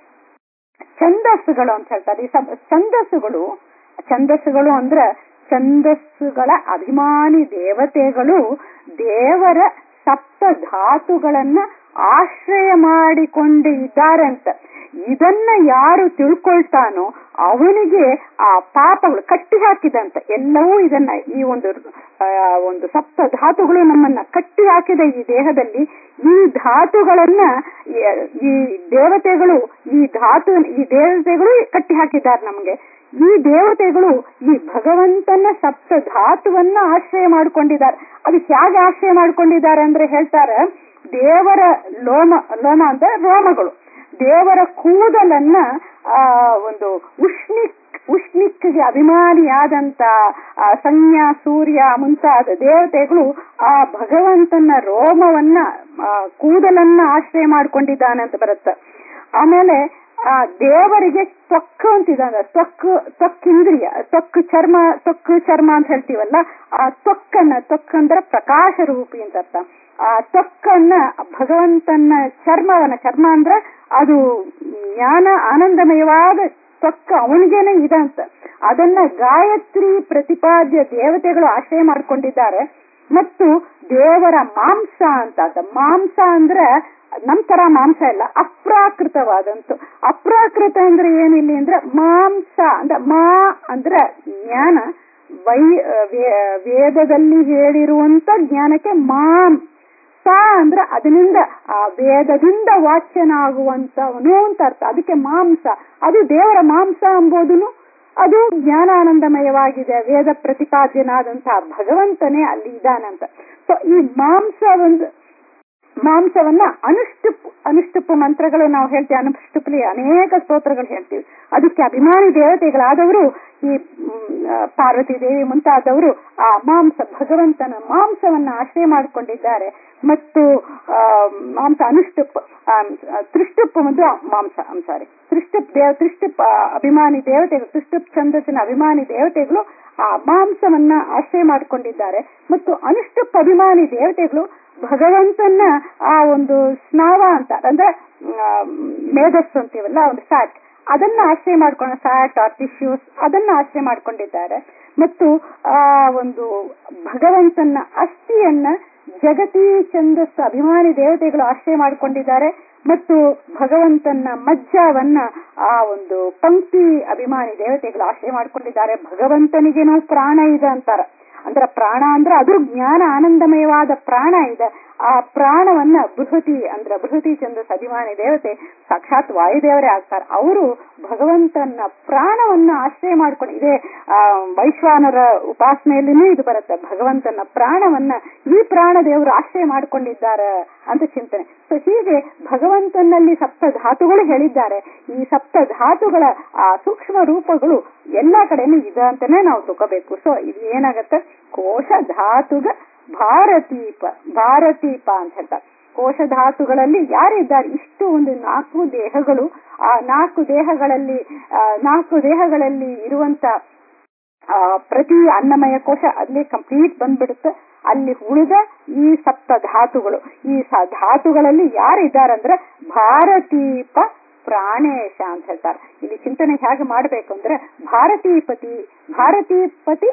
ಛಂದಸ್ಸುಗಳು ಅಂತ ಹೇಳ್ತಾರೆ ಈ ಛಂದಸ್ಸುಗಳು ಛಂದಸ್ಸುಗಳು ಅಂದ್ರೆ ಛಂದಸ್ಸುಗಳ ಅಭಿಮಾನಿ ದೇವತೆಗಳು ದೇವರ ಸಪ್ತ ಧಾತುಗಳನ್ನ ಆಶ್ರಯ ಮಾಡಿಕೊಂಡು ಇದ್ದಾರೆ ಅಂತ ಇದನ್ನ ಯಾರು ತಿಳ್ಕೊಳ್ತಾನೋ ಅವನಿಗೆ ಆ ಪಾಪಗಳು ಕಟ್ಟಿ ಹಾಕಿದಂತ ಎಲ್ಲವೂ ಇದನ್ನ ಈ ಒಂದು ಒಂದು ಸಪ್ತ ಧಾತುಗಳು ನಮ್ಮನ್ನ ಕಟ್ಟಿ ಹಾಕಿದ ಈ ದೇಹದಲ್ಲಿ ಈ ಧಾತುಗಳನ್ನ ಈ ದೇವತೆಗಳು ಈ ಧಾತು ಈ ದೇವತೆಗಳು ಕಟ್ಟಿ ಹಾಕಿದ್ದಾರೆ ನಮ್ಗೆ ಈ ದೇವತೆಗಳು ಈ ಭಗವಂತನ ಸಪ್ತ ಧಾತುವನ್ನ ಆಶ್ರಯ ಮಾಡ್ಕೊಂಡಿದ್ದಾರೆ ಅದು ಹೇಗೆ ಆಶ್ರಯ ಮಾಡ್ಕೊಂಡಿದ್ದಾರೆ ಅಂದ್ರೆ ಹೇಳ್ತಾರೆ ದೇವರ ಲೋಮ ಲೋಮ ಅಂದ್ರೆ ರೋಮಗಳು ದೇವರ ಕೂದಲನ್ನ ಆ ಒಂದು ಉಷ್ಣಿಕ್ ಉಷ್ಣಿಕ್ಗೆ ಅಭಿಮಾನಿಯಾದಂತ ಸಂಜ್ಞಾ ಸೂರ್ಯ ಮುಂತಾದ ದೇವತೆಗಳು ಆ ಭಗವಂತನ ರೋಮವನ್ನ ಕೂದಲನ್ನ ಆಶ್ರಯ ಮಾಡ್ಕೊಂಡಿದ್ದಾನೆ ಅಂತ ಬರುತ್ತೆ ಆಮೇಲೆ ಆ ದೇವರಿಗೆ ತ್ವಕ್ಕು ಅಂತಿದ್ದಾನೆ ತ್ವಕ್ಕು ತ್ವಕ್ಕಿಂದ್ರಿಯ ತ್ವಕ್ಕು ಚರ್ಮ ತ್ವಕ್ಕು ಚರ್ಮ ಅಂತ ಹೇಳ್ತೀವಲ್ಲ ಆ ತ್ವಕ್ಕನ್ನ ತ್ವಕ್ ಅಂದ್ರೆ ಪ್ರಕಾಶ ರೂಪಿ ಅಂತ ಅರ್ಥ ಆ ತ್ವಕ್ಕನ್ನ ಭಗವಂತನ ಚರ್ಮವನ್ನ ಚರ್ಮ ಅಂದ್ರೆ ಅದು ಜ್ಞಾನ ಆನಂದಮಯವಾದ ತ್ವಕ್ಕ ಅವನಿಗೇನೆ ಇದೆ ಅಂತ ಅದನ್ನ ಗಾಯತ್ರಿ ಪ್ರತಿಪಾದ್ಯ ದೇವತೆಗಳು ಆಶ್ರಯ ಮಾಡ್ಕೊಂಡಿದ್ದಾರೆ ಮತ್ತು ದೇವರ ಮಾಂಸ ಅಂತ ಅದ ಮಾಂಸ ಅಂದ್ರೆ ನಮ್ ತರ ಮಾಂಸ ಇಲ್ಲ ಅಪ್ರಾಕೃತವಾದಂತು ಅಪ್ರಾಕೃತ ಅಂದ್ರೆ ಏನಿಲ್ಲ ಅಂದ್ರೆ ಮಾಂಸ ಅಂದ್ರೆ ಮಾ ಅಂದ್ರೆ ಜ್ಞಾನ ವೈ ವೇದದಲ್ಲಿ ಹೇಳಿರುವಂತ ಜ್ಞಾನಕ್ಕೆ ಮಾಂ ಸ ಅಂದ್ರೆ ಅದರಿಂದ ಆ ವೇದದಿಂದ ವಾಚ್ಯನಾಗುವಂತವನು ಅಂತ ಅರ್ಥ ಅದಕ್ಕೆ ಮಾಂಸ ಅದು ದೇವರ ಮಾಂಸ ಎಂಬುದನ್ನು ಅದು ಜ್ಞಾನಾನಂದಮಯವಾಗಿದೆ ವೇದ ಪ್ರತಿಪಾದ್ಯನಾದಂತಹ ಭಗವಂತನೇ ಅಲ್ಲಿ ಇದಾನಂತ ಸೊ ಈ ಮಾಂಸ ಒಂದು ಮಾಂಸವನ್ನ ಅನುಷ್ಠುಪ್ ಅನುಷ್ಠುಪ್ ಮಂತ್ರಗಳು ನಾವು ಹೇಳ್ತೀವಿ ಅನುಷ್ಠುಪ್ಲಿ ಅನೇಕ ಸ್ತೋತ್ರಗಳು ಹೇಳ್ತೀವಿ ಅದಕ್ಕೆ ಅಭಿಮಾನಿ ದೇವತೆಗಳಾದವರು ಈ ಪಾರ್ವತಿ ದೇವಿ ಮುಂತಾದವರು ಆ ಮಾಂಸ ಭಗವಂತನ ಮಾಂಸವನ್ನ ಆಶ್ರಯ ಮಾಡಿಕೊಂಡಿದ್ದಾರೆ ಮತ್ತು ಮಾಂಸ ಅನುಷ್ಠುಪ್ ತ್ರಿಷ್ಟುಪ್ ಒಂದು ಮಾಂಸ ಐಮ್ ಸಾರಿ ತ್ರಿಷ್ಟುಪ್ ದೇವ ತ್ರಿಷ್ಟುಪ್ ಅಭಿಮಾನಿ ದೇವತೆಗಳು ತ್ರಿಷ್ಟುಪ್ ಛಂದಸ್ಸಿನ ಅಭಿಮಾನಿ ದೇವತೆಗಳು ಆ ಮಾಂಸವನ್ನ ಆಶ್ರಯ ಮಾಡಿಕೊಂಡಿದ್ದಾರೆ ಮತ್ತು ಅನುಷ್ಠುಪ್ ಅಭಿಮಾನಿ ದೇವತೆಗಳು ಭಗವಂತನ ಆ ಒಂದು ಸ್ನಾವ ಅಂತ ಅಂದ್ರೆ ಮೇಧಸ್ಸು ಅಂತೀವಲ್ಲ ಒಂದು ಫ್ಯಾಟ್ ಅದನ್ನ ಆಶ್ರಯ ಮಾಡ್ಕೊಂಡು ಫ್ಯಾಟ್ ಆರ್ ಟಿಶ್ಯೂಸ್ ಅದನ್ನ ಆಶ್ರಯ ಮಾಡ್ಕೊಂಡಿದ್ದಾರೆ ಮತ್ತು ಆ ಒಂದು ಭಗವಂತನ ಅಸ್ಥಿಯನ್ನ ಜಗತಿ ಛಂದಸ್ಸು ಅಭಿಮಾನಿ ದೇವತೆಗಳು ಆಶ್ರಯ ಮಾಡಿಕೊಂಡಿದ್ದಾರೆ ಮತ್ತು ಭಗವಂತನ ಮಜ್ಜವನ್ನ ಆ ಒಂದು ಪಂಕ್ತಿ ಅಭಿಮಾನಿ ದೇವತೆಗಳು ಆಶ್ರಯ ಮಾಡ್ಕೊಂಡಿದ್ದಾರೆ ಭಗವಂತನಿಗೇನೋ ಪ್ರಾಣ ಇದೆ ಅಂತಾರ ಅಂದ್ರೆ ಪ್ರಾಣ ಅಂದ್ರೆ ಅದು ಜ್ಞಾನ ಆನಂದಮಯವಾದ ಪ್ರಾಣ ಇದೆ ಆ ಪ್ರಾಣವನ್ನ ಬೃಹತಿ ಅಂದ್ರೆ ಬೃಹತಿ ಛಂದಸ್ ಅಭಿಮಾನಿ ದೇವತೆ ಸಾಕ್ಷಾತ್ ವಾಯುದೇವರೇ ಆಗ್ತಾರೆ ಅವರು ಭಗವಂತನ ಪ್ರಾಣವನ್ನ ಆಶ್ರಯ ಮಾಡ್ಕೊಂಡು ಇದೇ ಆ ವೈಶ್ವಾನರ ಉಪಾಸನೆಯಲ್ಲಿನೂ ಇದು ಬರುತ್ತೆ ಭಗವಂತನ ಪ್ರಾಣವನ್ನ ಈ ಪ್ರಾಣ ದೇವರು ಆಶ್ರಯ ಮಾಡ್ಕೊಂಡಿದ್ದಾರೆ ಅಂತ ಚಿಂತನೆ ಸೊ ಹೀಗೆ ಭಗವಂತನಲ್ಲಿ ಸಪ್ತ ಧಾತುಗಳು ಹೇಳಿದ್ದಾರೆ ಈ ಸಪ್ತ ಧಾತುಗಳ ಆ ಸೂಕ್ಷ್ಮ ರೂಪಗಳು ಎಲ್ಲಾ ಕಡೆನೂ ಇದೆ ಅಂತಾನೆ ನಾವು ತಗೋಬೇಕು ಸೊ ಇದು ಏನಾಗತ್ತೆ ಕೋಶ ಧಾತುಗ ಭಾರತೀಪ ಭಾರತೀಪ ಅಂತ ಹೇಳ್ತಾರೆ ಕೋಶ ಧಾತುಗಳಲ್ಲಿ ಯಾರಿದ್ದಾರೆ ಇಷ್ಟು ಒಂದು ನಾಲ್ಕು ದೇಹಗಳು ಆ ನಾಲ್ಕು ದೇಹಗಳಲ್ಲಿ ಆ, ನಾಲ್ಕು ದೇಹಗಳಲ್ಲಿ ಇರುವಂತ ಆ, ಪ್ರತಿ ಅನ್ನಮಯ ಕೋಶ ಅಲ್ಲಿ ಕಂಪ್ಲೀಟ್ ಬಂದ್ಬಿಡುತ್ತೆ ಅಲ್ಲಿ ಉಳಿದ ಈ ಸಪ್ತ ಧಾತುಗಳು ಈ ಸ- ಧಾತುಗಳಲ್ಲಿ ಯಾರಿದ್ದಾರಂದ್ರೆ ಭಾರತೀಪ ಪ್ರಾಣೇಶ ಅಂತ ಹೇಳ್ತಾರೆ ಇಲ್ಲಿ ಚಿಂತನೆ ಹೇಗೆ ಮಾಡ್ಬೇಕು ಅಂದ್ರೆ ಭಾರತೀಪತಿ ಭಾರತೀಪತಿ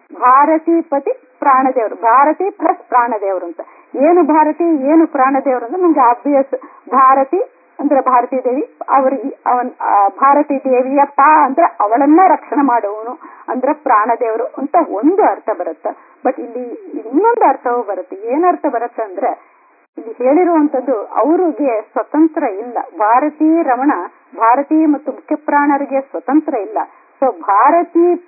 ಭಾರತೀಪತಿ ಪ್ರಾಣದೇವರು ಭಾರತಿ ಪ್ಲಸ್ ಪ್ರಾಣದೇವರು ಅಂತ ಏನು ಭಾರತಿ ಏನು ಪ್ರಾಣದೇವರು ಅಂದ್ರೆ ನಮ್ಗೆ ಆಬ್ವಿಯಸ್ ಭಾರತಿ ಅಂದ್ರೆ ಭಾರತೀ ದೇವಿ ಅವ್ರ ಅವನ್ ಆ ಭಾರತೀ ದೇವಿಯ ಪಾ ಅಂದ್ರೆ ಅವಳನ್ನ ರಕ್ಷಣೆ ಮಾಡುವವನು ಅಂದ್ರೆ ಪ್ರಾಣದೇವರು ಅಂತ ಒಂದು ಅರ್ಥ ಬರುತ್ತೆ ಬಟ್ ಇಲ್ಲಿ ಇನ್ನೊಂದು ಅರ್ಥವೂ ಬರುತ್ತೆ ಏನರ್ಥ ಬರುತ್ತೆ ಅಂದ್ರೆ ಇಲ್ಲಿ ಹೇಳಿರುವಂತದ್ದು ಅವ್ರಿಗೆ ಸ್ವತಂತ್ರ ಇಲ್ಲ ಭಾರತೀ ರಮಣ ಭಾರತೀ ಮತ್ತು ಮುಖ್ಯ ಪ್ರಾಣರಿಗೆ ಸ್ವತಂತ್ರ ಇಲ್ಲ ಸೊ ಭಾರತೀಪ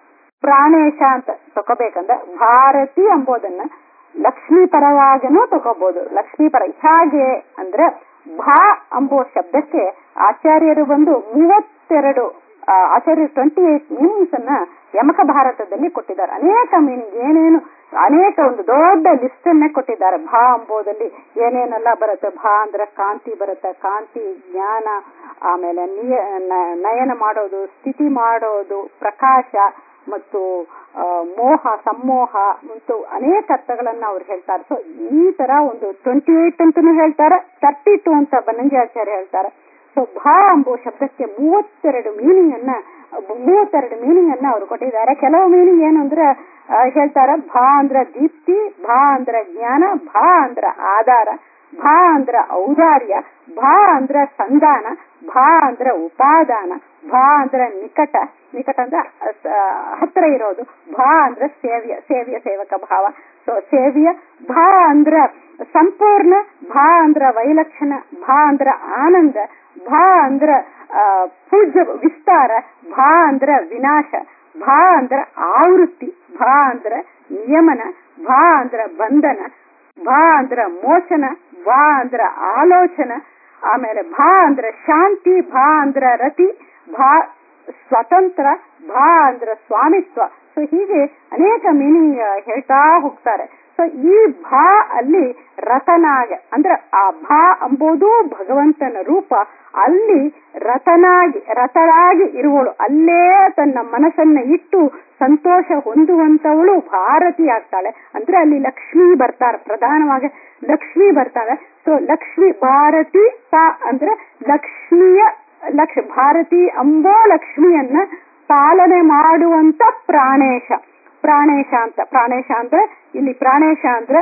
ಪ್ರಾಣೇಶ ಅಂತ ತಗೋಬೇಕಂದ್ರೆ ಭಾರತಿ ಎಂಬುದನ್ನ ಲಕ್ಷ್ಮೀ ಪರವಾಗನೂ ತಗೋಬಹುದು ಲಕ್ಷ್ಮೀ ಪರ ಹೇಗೆ ಅಂದ್ರೆ ಭಾ ಎಂಬುವ ಶಬ್ದಕ್ಕೆ ಆಚಾರ್ಯರು ಬಂದು ಮೂವತ್ತೆರಡು ಆ, ಆಚಾರ್ಯರು ಟ್ವೆಂಟಿ ಏಟ್ ಮೀನಿಂಗ್ಸ್ ಅನ್ನ ಯಮಕ ಭಾರತದಲ್ಲಿ ಕೊಟ್ಟಿದ್ದಾರೆ ಅನೇಕ ಮೀನಿಂಗ್ ಏನೇನು ಅನೇಕ ಒಂದು ದೊಡ್ಡ ಲಿಸ್ಟ್ ಅನ್ನೇ ಕೊಟ್ಟಿದ್ದಾರೆ ಭಾ ಎಂಬುದಲ್ಲಿ ಏನೇನೆಲ್ಲ ಬರುತ್ತೆ ಭಾ ಅಂದ್ರೆ ಕಾಂತಿ ಬರುತ್ತೆ ಕಾಂತಿ ಜ್ಞಾನ ಆಮೇಲೆ ನಿಯ ನ- ನಯನ ಮಾಡೋದು ಸ್ಥಿತಿ ಮಾಡೋದು ಪ್ರಕಾಶ ಮತ್ತು ಆ, ಮೋಹ ಸಮ್ಮೋಹ ಮತ್ತು ಅನೇಕ ಅರ್ಥಗಳನ್ನ ಅವ್ರು ಹೇಳ್ತಾರೆ ಸೊ ಈ ತರ ಒಂದು ಟ್ವೆಂಟಿ ಏಟ್ ಅಂತಾನು ಹೇಳ್ತಾರೆ ತರ್ಟಿ ಟು ಅಂತ ಬನ್ನಂಜಾಚಾರ್ಯ ಹೇಳ್ತಾರೆ ಸೊ ಭಾ ಎಂಬುವ ಶಬ್ದಕ್ಕೆ ಮೂವತ್ತೆರಡು ಮೀನಿಂಗ್ ಅನ್ನ ಮೂವತ್ತೆರಡು ಮೀನಿಂಗ್ ಅನ್ನ ಅವ್ರು ಕೊಟ್ಟಿದ್ದಾರೆ ಕೆಲವು ಮೀನಿಂಗ್ ಏನು ಅಂದ್ರೆ ಆ, ಹೇಳ್ತಾರೆ ಭಾ ಅಂದ್ರ ದೀಪ್ತಿ ಭಾ ಅಂದ್ರ ಜ್ಞಾನ ಭಾ ಅಂದ್ರ ಆಧಾರ ಭಾ ಅಂದ್ರ ಔದಾರ್ಯ ಭಾ ಅಂದ್ರ ಸಂಧಾನ ಭಾ ಅಂದ್ರ ಉಪಾದಾನ ಭಾ ಅಂದ್ರ ನಿಕಟ ನಿಕಟ ಅಂದ್ರೆ ಆ, ಹತ್ರ ಇರೋದು ಭಾ ಅಂದ್ರ ಸೇವ್ಯ ಸೇವ್ಯ ಸೇವಕ ಭಾವ ಸೊ ಸೇವ್ಯ ಭಾ ಅಂದ್ರ ಸಂಪೂರ್ಣ ಭಾ ಅಂದ್ರ ವೈಲಕ್ಷಣ ಭಾ ಅಂದ್ರ ಆನಂದ ಭಾ ಅಂದ್ರ ಆ, ಪೂಜ್ಯ ವಿಸ್ತಾರ ಭಾ ಅಂದ್ರ ವಿನಾಶ ಭಾ ಅಂದ್ರ ಆವೃತ್ತಿ ಭಾ ಅಂದ್ರ ನಿಯಮನ ಭಾ ಅಂದ್ರ ಬಂಧನ ಭಾ ಅಂದ್ರ ಮೋಚನ ಭಾ ಅಂದ್ರ ಆಲೋಚನ ಆಮೇಲೆ ಭಾ ಅಂದ್ರ ಶಾಂತಿ ಭಾ ಅಂದ್ರ ರತಿ ಭಾ ಸ್ವತಂತ್ರ ಭಾ ಅಂದ್ರ ಸ್ವಾಮಿತ್ವ ಸೊ ಹೀಗೆ ಅನೇಕ ಮೀನಿಂಗ್ ಹೇಳ್ತಾ ಹೋಗ್ತಾರೆ ಸೊ ಈ ಭಾ ಅಲ್ಲಿ ರತನಾಗ ಅಂದ್ರೆ ಆ ಭಾ ಎಂಬುದು ಭಗವಂತನ ರೂಪ ಅಲ್ಲಿ ರತನಾಗಿ ರತರಾಗಿ ಇರುವಳು ಅಲ್ಲೇ ತನ್ನ ಮನಸ್ಸನ್ನ ಇಟ್ಟು ಸಂತೋಷ ಹೊಂದುವಂತವಳು ಭಾರತಿ ಆಗ್ತಾಳೆ ಅಂದ್ರೆ ಅಲ್ಲಿ ಲಕ್ಷ್ಮಿ ಬರ್ತಾರೆ ಪ್ರಧಾನವಾಗಿ ಲಕ್ಷ್ಮಿ ಬರ್ತಾಳೆ ಸೊ ಲಕ್ಷ್ಮಿ ಭಾರತಿ ಸ ಅಂದ್ರೆ ಲಕ್ಷ್ಮಿಯ ಲಕ್ಷ ಭಾರತಿ ಅಂಬೋ ಲಕ್ಷ್ಮಿಯನ್ನ ಪಾಲನೆ ಮಾಡುವಂತ ಪ್ರಾಣೇಶ ಪ್ರಾಣೇಶ ಅಂತ ಪ್ರಾಣೇಶ ಅಂದ್ರೆ ಇಲ್ಲಿ ಪ್ರಾಣೇಶ ಅಂದ್ರೆ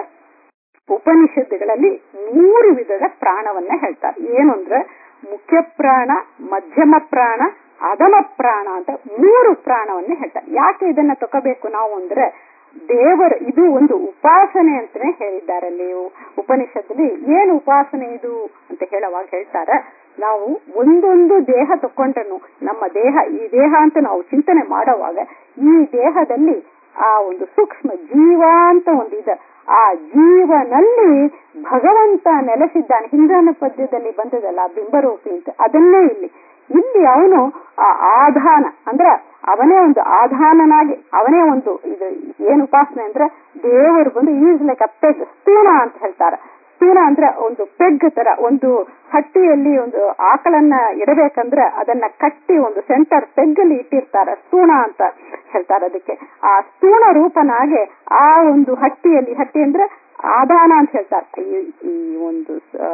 ಉಪನಿಷತ್ತುಗಳಲ್ಲಿ ಮೂರು ವಿಧದ ಪ್ರಾಣವನ್ನ ಹೇಳ್ತಾರೆ ಏನು ಅಂದ್ರೆ ಮುಖ್ಯ ಪ್ರಾಣ ಮಧ್ಯಮ ಪ್ರಾಣ ಅಧಮ ಪ್ರಾಣ ಅಂತ ಮೂರು ಪ್ರಾಣವನ್ನ ಹೇಳ್ತಾರೆ ಯಾಕೆ ಇದನ್ನ ತಗೋಬೇಕು ನಾವು ಅಂದ್ರೆ ದೇವರು ಇದು ಒಂದು ಉಪಾಸನೆ ಅಂತಾನೆ ಹೇಳಿದ್ದಾರೆ ಅಲ್ಲಿ ಉಪನಿಷತ್ತಲ್ಲಿ ಏನು ಉಪಾಸನೆ ಇದು ಅಂತ ಹೇಳುವಾಗ ಹೇಳ್ತಾರೆ ನಾವು ಒಂದೊಂದು ದೇಹ ತಕೊಂಡ್ರು ನಮ್ಮ ದೇಹ ಈ ದೇಹ ಅಂತ ನಾವು ಚಿಂತನೆ ಮಾಡುವಾಗ ಈ ದೇಹದಲ್ಲಿ ಆ ಒಂದು ಸೂಕ್ಷ್ಮ ಜೀವ ಅಂತ ಒಂದು ಇದೆ ಆ ಜೀವನಲ್ಲಿ ಭಗವಂತ ನೆಲೆಸಿದ್ದಾನೆ ಹಿಂದಿನ ಪದ್ಯದಲ್ಲಿ ಬಂದದಲ್ಲ ಬಿಂಬರೂಪಿ ಅಂತ ಅದನ್ನೇ ಇಲ್ಲಿ ಇಲ್ಲಿ ಅವನು ಆ ಆಧಾನ ಅಂದ್ರೆ ಅವನೇ ಒಂದು ಆಧಾನನಾಗಿ ಅವನೇ ಒಂದು ಇದು ಏನ್ ಉಪಾಸನೆ ಅಂದ್ರೆ ದೇವರು ಬಂದು ಈಸ್ ಲೈಕ್ ಅ ಪೆಗ್ ಸ್ಥೂಣ ಅಂತ ಹೇಳ್ತಾರೆ ಸ್ಥೂಣ ಅಂದ್ರೆ ಒಂದು ಪೆಗ್ ತರ ಒಂದು ಹಟ್ಟಿಯಲ್ಲಿ ಒಂದು ಆಕಳನ್ನ ಇಡಬೇಕಂದ್ರೆ ಅದನ್ನ ಕಟ್ಟಿ ಒಂದು ಸೆಂಟರ್ ಪೆಗ್ ಅಲ್ಲಿ ಇಟ್ಟಿರ್ತಾರೆ ಸ್ಥೂಣ ಅಂತ ಹೇಳ್ತಾರೆ ಅದಕ್ಕೆ ಆ ಸ್ಥೂಣ ರೂಪನಾಗೆ ಆ ಒಂದು ಹಟ್ಟಿಯಲ್ಲಿ ಹಟ್ಟಿ ಅಂದ್ರೆ ಆಧಾನ ಅಂತ ಹೇಳ್ತಾರೆ ಈ ಈ ಒಂದು ಆ,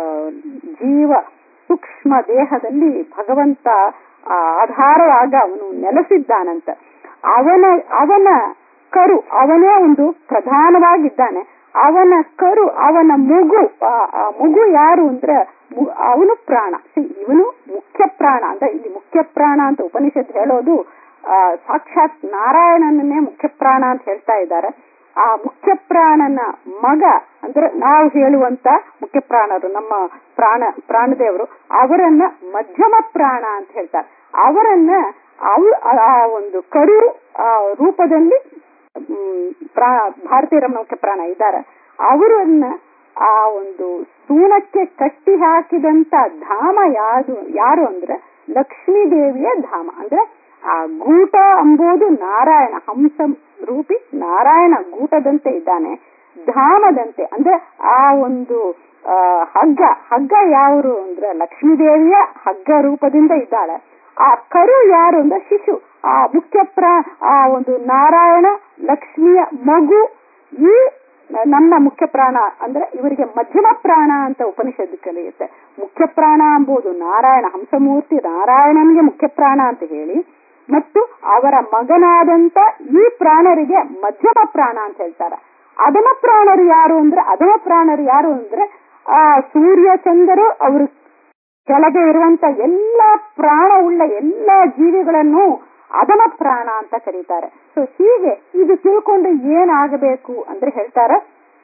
ಜೀವ ಸೂಕ್ಷ್ಮ ದೇಹದಲ್ಲಿ ಭಗವಂತ ಆ ಆಧಾರವಾಗ ಅವನು ನೆಲೆಸಿದ್ದಾನಂತ ಅವನ ಅವನ ಕರು ಅವನೇ ಒಂದು ಪ್ರಧಾನವಾಗಿದ್ದಾನೆ ಅವನ ಕರು ಅವನ ಮಗು ಆ ಆ ಮಗು ಯಾರು ಅಂದ್ರೆ ಮು- ಅವನು ಪ್ರಾಣ See, ಇವನು ಮುಖ್ಯ ಪ್ರಾಣ ಅಂದ್ರೆ ಇಲ್ಲಿ ಮುಖ್ಯ ಪ್ರಾಣ ಅಂತ ಉಪನಿಷತ್ ಹೇಳೋದು ಆ ಸಾಕ್ಷಾತ್ ನಾರಾಯಣನನ್ನೇ ಮುಖ್ಯ ಪ್ರಾಣ ಅಂತ ಹೇಳ್ತಾ ಇದ್ದಾರೆ ಆ ಮುಖ್ಯ ಪ್ರಾಣನ ಮಗ ಅಂದ್ರೆ ನಾವು ಹೇಳುವಂತ ಮುಖ್ಯ ಪ್ರಾಣರು ನಮ್ಮ ಪ್ರಾಣ ಪ್ರಾಣದೇವರು ಅವರನ್ನ ಮಧ್ಯಮ ಪ್ರಾಣ ಅಂತ ಹೇಳ್ತಾರೆ ಅವರನ್ನ ಅವ್ ಆ ಒಂದು ಕರು ಆ ರೂಪದಲ್ಲಿ ಹ್ಮ್, ಪ್ರಾ ಭಾರತೀಯ ಮುಖ್ಯ ಪ್ರಾಣ ಇದ್ದಾರೆ ಅವರನ್ನ ಆ ಒಂದು ಸೂನಕ್ಕೆ ಕಟ್ಟಿ ಹಾಕಿದಂತ ಧಾಮ ಯಾವುದು ಯಾರು ಅಂದ್ರೆ ಲಕ್ಷ್ಮೀ ದೇವಿಯ ಧಾಮ ಅಂದ್ರೆ ಆ ಗೂಟ ಅಂಬುದು ನಾರಾಯಣ ಹಂಸ ರೂಪಿ ನಾರಾಯಣ ಗೂಟದಂತೆ ಇದ್ದಾನೆ ಧಾಮದಂತೆ ಅಂದ್ರೆ ಆ ಒಂದು ಆ, ಹಗ್ಗ ಹಗ್ಗ ಯಾರು ಅಂದ್ರೆ ಲಕ್ಷ್ಮೀ ದೇವಿಯ ಹಗ್ಗ ರೂಪದಿಂದ ಇದ್ದಾಳೆ ಆ ಕರು ಯಾರು ಅಂದ್ರೆ ಶಿಶು ಆ ಮುಖ್ಯ ಪ್ರಾ ಆ ಒಂದು ನಾರಾಯಣ ಲಕ್ಷ್ಮಿಯ ಮಗು ಈ ನಮ್ಮ ಮುಖ್ಯ ಪ್ರಾಣ ಅಂದ್ರೆ ಇವರಿಗೆ ಮಧ್ಯಮ ಪ್ರಾಣ ಅಂತ ಉಪನಿಷತ್ತು ಕಲಿಯುತ್ತೆ ಮುಖ್ಯ ಪ್ರಾಣ ಎಂಬುದು ನಾರಾಯಣ ಹಂಸಮೂರ್ತಿ ನಾರಾಯಣನಿಗೆ ಮುಖ್ಯ ಪ್ರಾಣ ಅಂತ ಹೇಳಿ ಮತ್ತು ಅವರ ಮಗನಾದಂತ ಈ ಪ್ರಾಣರಿಗೆ ಮಧ್ಯಮ ಪ್ರಾಣ ಅಂತ ಹೇಳ್ತಾರೆ ಅಧಮ ಪ್ರಾಣರು ಯಾರು ಅಂದ್ರೆ ಅಧಮ ಪ್ರಾಣರು ಯಾರು ಅಂದ್ರೆ ಆ ಸೂರ್ಯ ಚಂದ್ರರು ಅವರು ಕೆಳಗೆ ಇರುವಂತ ಎಲ್ಲ ಪ್ರಾಣವುಳ್ಳ ಎಲ್ಲ ಜೀವಿಗಳನ್ನು ಅಧಮ ಪ್ರಾಣ ಅಂತ ಕರೀತಾರೆ ಸೊ ಹೀಗೆ ಇದು ತಿಳ್ಕೊಂಡು ಏನಾಗಬೇಕು ಅಂದ್ರೆ ಹೇಳ್ತಾರೆ